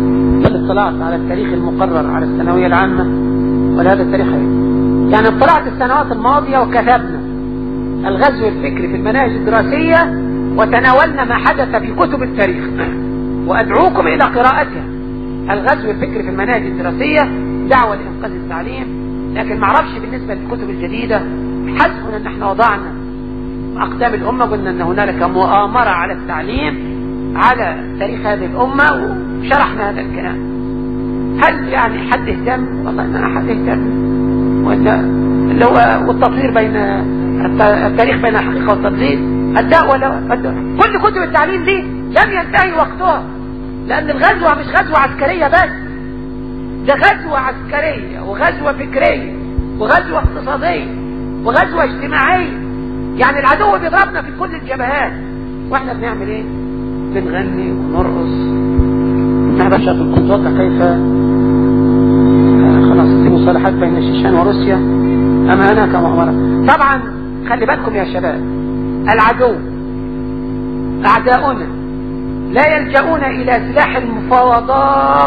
قد اطلعت على التاريخ المقرر على الثانوية العامة ولا هذا التاريخ يعني اطلعت السنوات الماضية وكتبنا الغزو الفكري في المناهج الدراسية وتناولنا ما حدث في كتب التاريخ وأدعوكم إلى قراءتها الغزو الفكري في المناهج الدراسية دعوة لإنقاذ التعليم لكن ما اعرفش بالنسبة للكتب الجديدة حسبنا ان احنا وضعنا أقدام الأمة قلنا أن هنالك مؤامرة على التعليم على تاريخ هذه الأمة وشرحنا هذا الكلام هل يعني حد اهتم والله ما حد اهتم اللي هو والتطوير بين التاريخ بين الحقيقة والتطوير الداء ولا الداء. كل كتب التعليم دي لم ينتهي وقتها لأن الغزوة مش غزوة عسكرية بس ده غزوة عسكرية وغزوة فكرية وغزوة اقتصادية وغزوة اجتماعية يعني العدو بيضربنا في كل الجبهات واحنا بنعمل ايه بنغني ونرقص نعرف شاف كنت واضح كيف خلاص في مصالحات بين الشيشان وروسيا اما انا كمؤامرة طبعا خلي بالكم يا شباب العدو اعداؤنا لا يلجؤون الى سلاح المفاوضات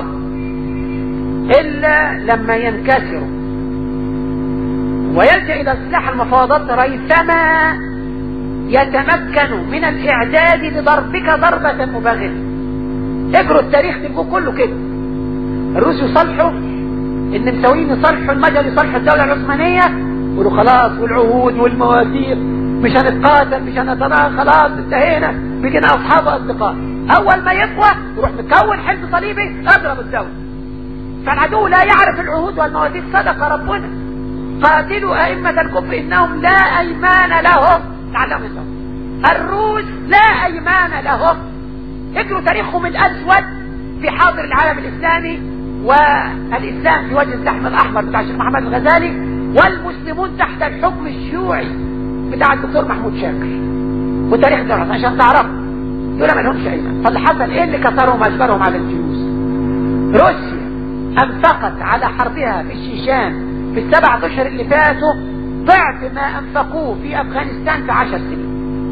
الا لما ينكسروا ويلجأ إلى سلاح المفاوضات ريثما يتمكن من الإعداد لضربك ضربة مباغتة اجروا التاريخ تلقوا كله كده الروس يصلحوا النمساويين يصلحوا المجر يصلحوا الدولة العثمانية يقولوا خلاص والعهود والمواثيق مش هنتقاتل مش هنتناغ خلاص انتهينا بقينا أصحاب أصدقاء أول ما يقوى يروح مكون حزب صليبي أضرب الدولة فالعدو لا يعرف العهود والمواثيق صدق ربنا قاتلوا أئمة الكفر إنهم لا أيمان لهم تعلموا الروس لا أيمان لهم اقروا تاريخهم الأسود في حاضر العالم الإسلامي والإسلام في وجه الزحم الأحمر بتاع الشيخ محمد الغزالي والمسلمون تحت الحكم الشيوعي بتاع الدكتور محمود شاكر وتاريخ درس عشان تعرفوا دول ما لهمش أيمان فاللي حصل إيه اللي كسرهم وأجبرهم على الجيوش روسيا أنفقت على حربها في الشيشان في السبع اشهر اللي فاتوا ضعف ما انفقوه في افغانستان في عشر سنين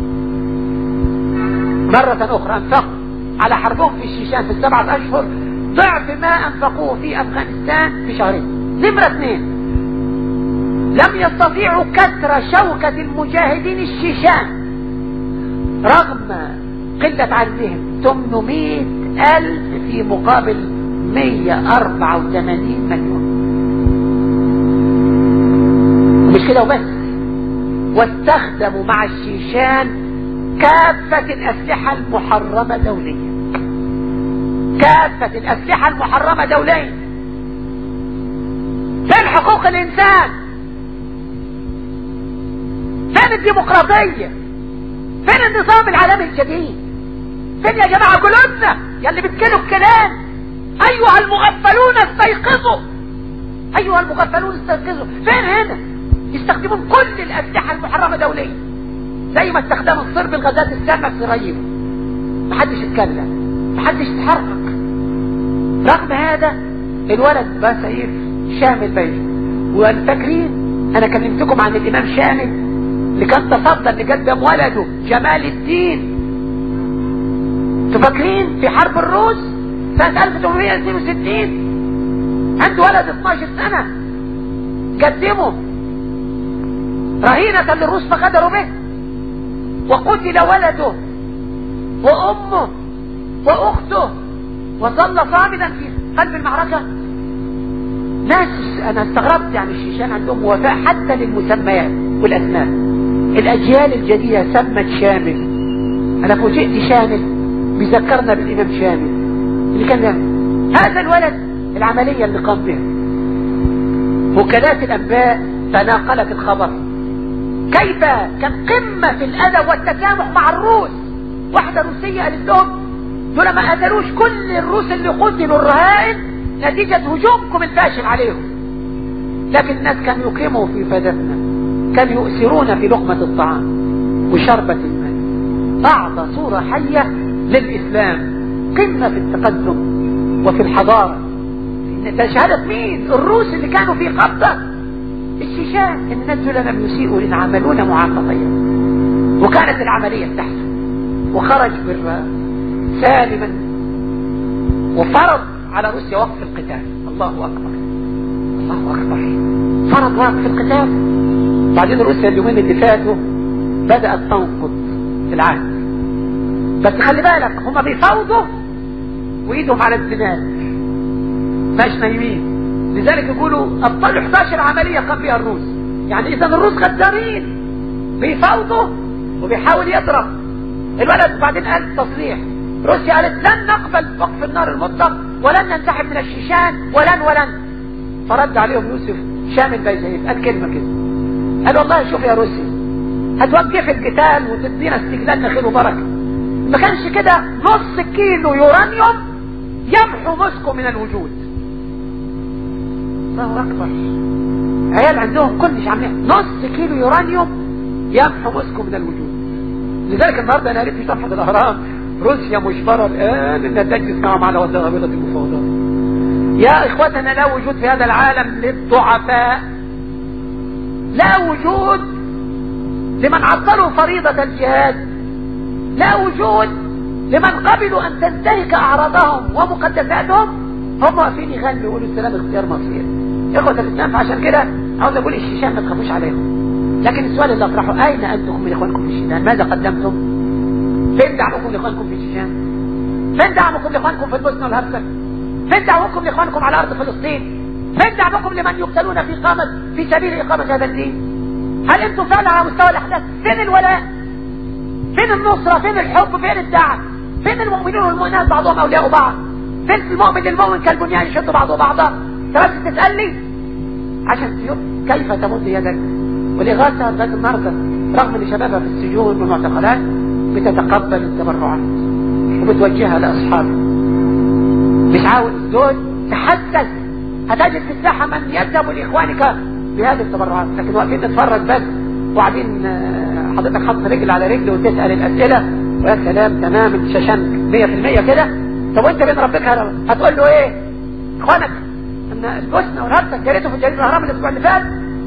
مرة اخرى انفقوا على حربهم في الشيشان في السبعة اشهر ضعف ما انفقوه في افغانستان في شهرين نمرة اثنين لم يستطيعوا كسر شوكة المجاهدين الشيشان رغم قلة عددهم 800 ألف في مقابل 184 مليون مش كده وبس واستخدموا مع الشيشان كافة الأسلحة المحرمة دوليا كافة الأسلحة المحرمة دوليا فين حقوق الإنسان فين الديمقراطية فين النظام العالمي الجديد فين يا جماعة قلوبنا يا اللي بتكلوا الكلام أيها المغفلون استيقظوا أيها المغفلون استيقظوا فين هنا يستخدمون كل الأسلحة المحرمة دوليا زي ما استخدم الصرب الغازات السامة في رهيبه محدش اتكلم محدش اتحرك رغم هذا الولد بقى سيف شامل بيه والفاكرين انا كلمتكم عن الامام شامل اللي كان تصدى اللي قدم ولده جمال الدين تفكرين في حرب الروس سنة 1862 عنده ولد 12 سنة قدمه رهينة للروس فغدروا به وقتل ولده وأمه وأخته وظل صامدا في قلب المعركة ناس أنا استغربت يعني الشيشان عندهم وفاء حتى للمسميات والأسماء الأجيال الجديدة سمت شامل أنا فوجئت شامل بيذكرنا بالإمام شامل اللي كان ده. هذا الولد العملية اللي قام بها وكالات الأنباء تناقلت الخبر كيف كان قمة في الأدب والتسامح مع الروس واحدة روسية قالت لهم دول ما قتلوش كل الروس اللي قتلوا الرهائن نتيجة هجومكم الفاشل عليهم لكن الناس كانوا يقيموا في فدتنا كانوا يؤثرون في لقمة الطعام وشربة الماء أعطى صورة حية للإسلام قمة في التقدم وفي الحضارة ده شهادة مين الروس اللي كانوا في قبضة الشيشان الناس دول لم يسيئوا لان عملونا معاقبية وكانت العملية تحت وخرج بر سالما وفرض على روسيا وقف القتال الله أكبر الله أكبر فرض وقف القتال بعدين روسيا اليومين اللي فاتوا بدأت تنقض في العهد بس خلي بالك هما بيفاوضوا وايدهم على الزناد مش نايمين لذلك يقولوا ابطلوا 11 عملية قام بها الروس يعني اذا الروس غدارين بيفاوضوا وبيحاول يضرب الولد بعدين قال تصريح روسيا قالت لن نقبل وقف النار المطلق ولن ننسحب من الشيشان ولن ولن فرد عليهم يوسف شامل بيزيد قال كلمة كده قال والله شوف يا روسيا هتوقف القتال وتدينا استقلالنا خير وبركة ما كانش كده نص كيلو يورانيوم يمحو موسكو من الوجود الله اكبر عيال عندهم كلش عاملين نص كيلو يورانيوم يمحو موسكو من الوجود لذلك النهارده انا قريت في صفحه الاهرام روسيا مجبره الان انها تجلس معهم على وتغابره المفاوضات يا اخوتنا لا وجود في هذا العالم للضعفاء لا وجود لمن عطلوا فريضة الجهاد لا وجود لمن قبلوا ان تنتهك اعراضهم ومقدساتهم هم واقفين يغنوا يقولوا السلام اختيار مصير اخوة الاسلام عشان كده عاوز اقول الشيشان ما تخافوش عليهم لكن السؤال اللي اطرحه اين انتم من اخوانكم في الشيشان ماذا قدمتم فين دعمكم لاخوانكم في الشيشان فين دعمكم لاخوانكم في البوسنه والهرسك فين دعمكم لاخوانكم على ارض فلسطين فين دعمكم لمن يقتلون في اقامه في سبيل اقامه هذا الدين هل انتم فعلا على مستوى الاحداث فين الولاء فين النصرة فين الحب فين الدعم فين المؤمنين والمؤمنات بعضهم اولياء بعض فين المؤمن المؤمن كالبنيان يشد بعضه بعضا انت بس تسألني عشان تشوف كيف تمد يدك والإغاثة ذات النهارده رغم ان شبابها في السجون والمعتقلات بتتقبل التبرعات وبتوجهها لاصحابه مش عاوز دول تحسس هتجد في الساحة من يذهب لإخوانك بهذه التبرعات لكن واقفين نتفرج بس وقاعدين حضرتك حاطط رجل على رجل وتسأل الأسئلة ويا سلام تمام انت شاشان 100% كده طب وانت بين ربك هتقول له ايه اخوانك ان البوسنة والهرسك جريته في جريدة الاهرام الاسبوع اللي فات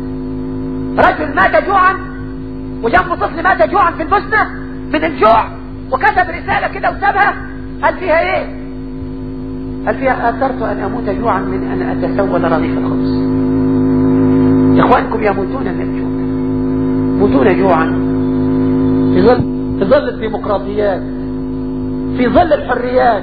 رجل مات جوعا وجنبه طفل مات جوعا في البوسنة من الجوع وكتب رسالة كده وسابها هل فيها ايه هل فيها اثرت ان اموت جوعا من ان اتسول رغيف الخبز اخوانكم يموتون من الجوع يموتون جوعا في ظل في ظل الديمقراطيات في ظل الحريات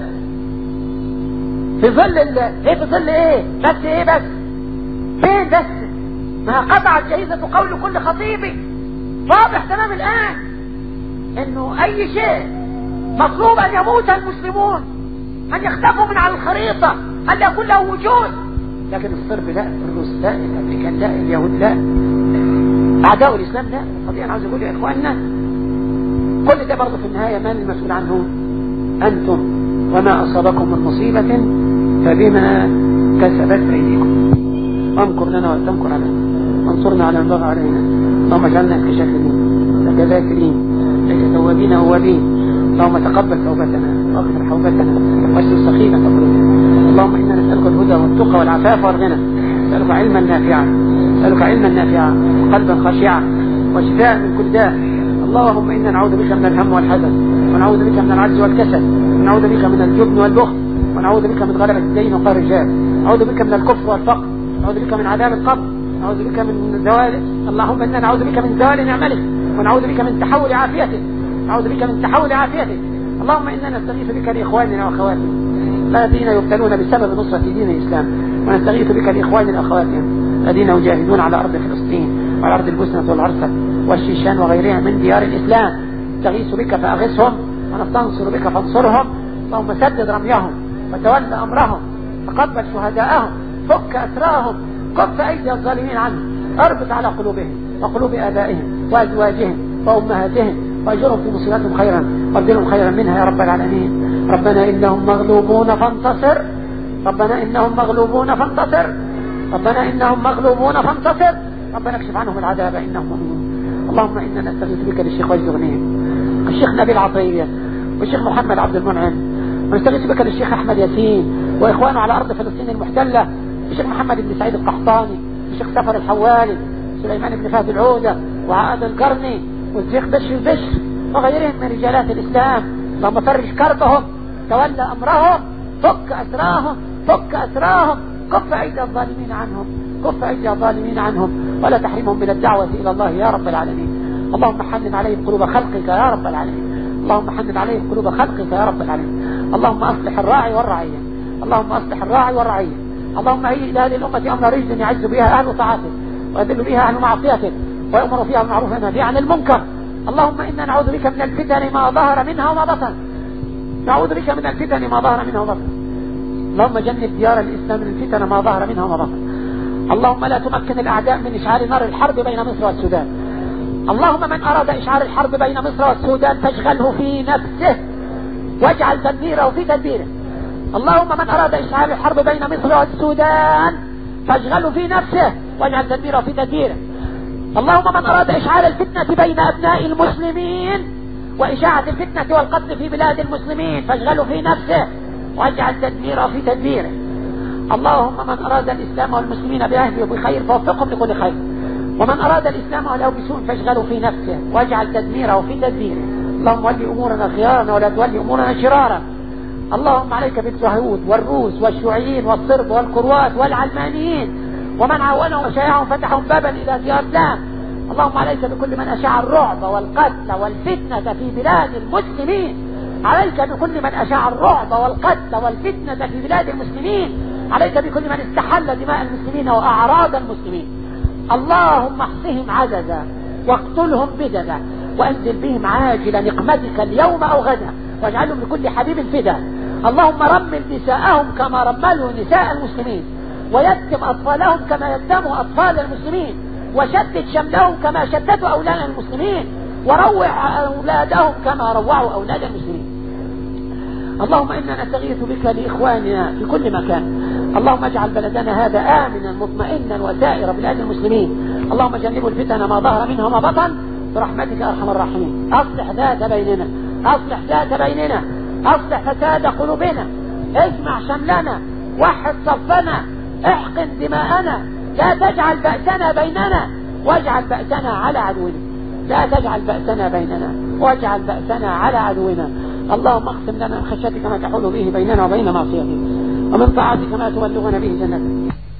في ظل ال... ايه في ظل ايه بس ايه بس فين بس ما قطعت جهيزة قول كل خطيبي واضح تمام الان انه اي شيء مطلوب ان يموت المسلمون ان يختفوا من على الخريطة ان يكون له وجود لكن الصرب لا الروس لا الامريكان لا اليهود لا اعداء الاسلام لا قضية انا عاوز اقول يا اخواننا كل ده برضه في النهاية من المسؤول عنه انتم وما اصابكم من مصيبة فبما كسبت ايديكم وامكر لنا وتمكر علينا وانصرنا على من بغى علينا اللهم اجعلنا كشاكرين لك ذاكرين لك توابين اوابين اللهم تقبل توبتنا واغفر حوبتنا واسلل سخيمة قلوبنا اللهم انا نسألك الهدى والتقى والعفاف والغنى نسألك علما نافعا نسألك علما نافعا وقلبا خاشعا وشفاء من كل داء اللهم انا نعوذ بك من الهم والحزن ونعوذ بك من العجز والكسل ونعوذ بك من الجبن والبخل ونعوذ بك من غلبة الدين وقهر الرجال نعوذ بك من الكفر والفقر نعوذ بك من عذاب القبر نعوذ بك من زوال اللهم انا نعوذ بك من زوال نعمتك ونعوذ بك من تحول عافيتك نعوذ بك من تحول عافيتك اللهم انا نستغيث بك لاخواننا واخواتنا الذين يبتلون بسبب نصرة دين الاسلام ونستغيث بك لاخواننا واخواتنا الذين يجاهدون على ارض فلسطين وعلى ارض البوسنة والعرسك والشيشان وغيرها من ديار الاسلام نستغيث بك فاغثهم ونستنصر بك فانصرهم اللهم سدد رميهم وتولى امرهم تقبل شهداءهم فك اسراهم كف ايدي الظالمين عنهم اربط على قلوبهم وقلوب ابائهم وازواجهم وامهاتهم واجرهم في مصيبتهم خيرا وابدلهم خيرا منها يا رب العالمين ربنا انهم مغلوبون فانتصر ربنا انهم مغلوبون فانتصر ربنا انهم مغلوبون فانتصر ربنا اكشف عنهم العذاب انهم مؤمنون اللهم انا نستغيث بك للشيخ وجد غنيم الشيخ نبيل عطيه والشيخ محمد عبد المنعم ونستغيث بك للشيخ احمد ياسين واخوانه على ارض فلسطين المحتله الشيخ محمد بن سعيد القحطاني الشيخ سفر الحوالي سليمان بن فهد العودة وعاد القرني والشيخ بشر بشر وغيرهم من رجالات الإسلام اللهم فرج كربهم تولى أمرهم فك أسراهم فك أسراهم كف أيدي الظالمين عنهم كف أيدي الظالمين عنهم ولا تحرمهم من الدعوة إلى الله يا رب العالمين اللهم حنن عليهم قلوب خلقك يا رب العالمين اللهم حنن عليهم قلوب خلقك يا رب العالمين اللهم أصلح الراعي والرعية اللهم أصلح الراعي والرعية اللهم هيئ لهذه الأمة أمر رجل يعز بها أهل طاعتك ويذل بها أهل معصيتك ويأمر فيها بالمعروف وينهى عن المنكر اللهم إنا نعوذ بك من الفتن ما ظهر منها وما بطن نعوذ بك من الفتن ما ظهر منها وما بطن اللهم جنب ديار الإسلام من الفتن ما ظهر منها وما بطن اللهم لا تمكن الأعداء من إشعال نار الحرب بين مصر والسودان اللهم من أراد إشعال الحرب بين مصر والسودان فاشغله في نفسه واجعل تدبيره في تدبيره اللهم من أراد إشعال الحرب بين مصر والسودان فاشغله في نفسه واجعل تدبيره في تدبيره اللهم من أراد إشعال الفتنة بين أبناء المسلمين وإشاعة الفتنة والقتل في بلاد المسلمين فاشغله في نفسه واجعل تدبيره في تدبيره اللهم من أراد الإسلام والمسلمين بأهله بخير فوفقهم لكل خير ومن أراد الإسلام وله بسوء فاشغله في نفسه واجعل تدميره في تدبيره اللهم ولي أمورنا خيارنا ولا تولي أمورنا شرارا اللهم عليك باليهود والروس والشيوعيين والصرب والكروات والعلمانيين ومن عاونهم وشايعهم فتحهم بابا إلى ديار الإسلام اللهم عليك بكل من أشاع الرعب والقتل والفتنة في بلاد المسلمين عليك بكل من أشاع الرعب والقتل والفتنة في بلاد المسلمين عليك بكل من استحل دماء المسلمين وأعراض المسلمين اللهم احصهم عددا واقتلهم بددا وانزل بهم عاجل نقمتك اليوم او غدا واجعلهم لكل حبيب فدا اللهم رمل نساءهم كما رملوا نساء المسلمين ويتم اطفالهم كما يتموا اطفال المسلمين وشدد شملهم كما شددوا اولاد المسلمين وروع اولادهم كما روعوا اولاد المسلمين اللهم إنا نستغيث بك لإخواننا في كل مكان اللهم اجعل بلدنا هذا آمنا مطمئنا وسائر بلاد المسلمين اللهم جنبوا الفتن ما ظهر منها وما بطن برحمتك أرحم الراحمين أصلح ذات بيننا أصلح ذات بيننا أصلح فساد قلوبنا اجمع شملنا وحد صفنا احقن دماءنا لا تجعل بأسنا بيننا واجعل بأسنا على عدونا لا تجعل بأسنا بيننا واجعل بأسنا على عدونا اللهم اقسم لنا من خشيتك ما تحول به بيننا وبين معصيتك ومن طاعتك ما تبلغنا به جنتك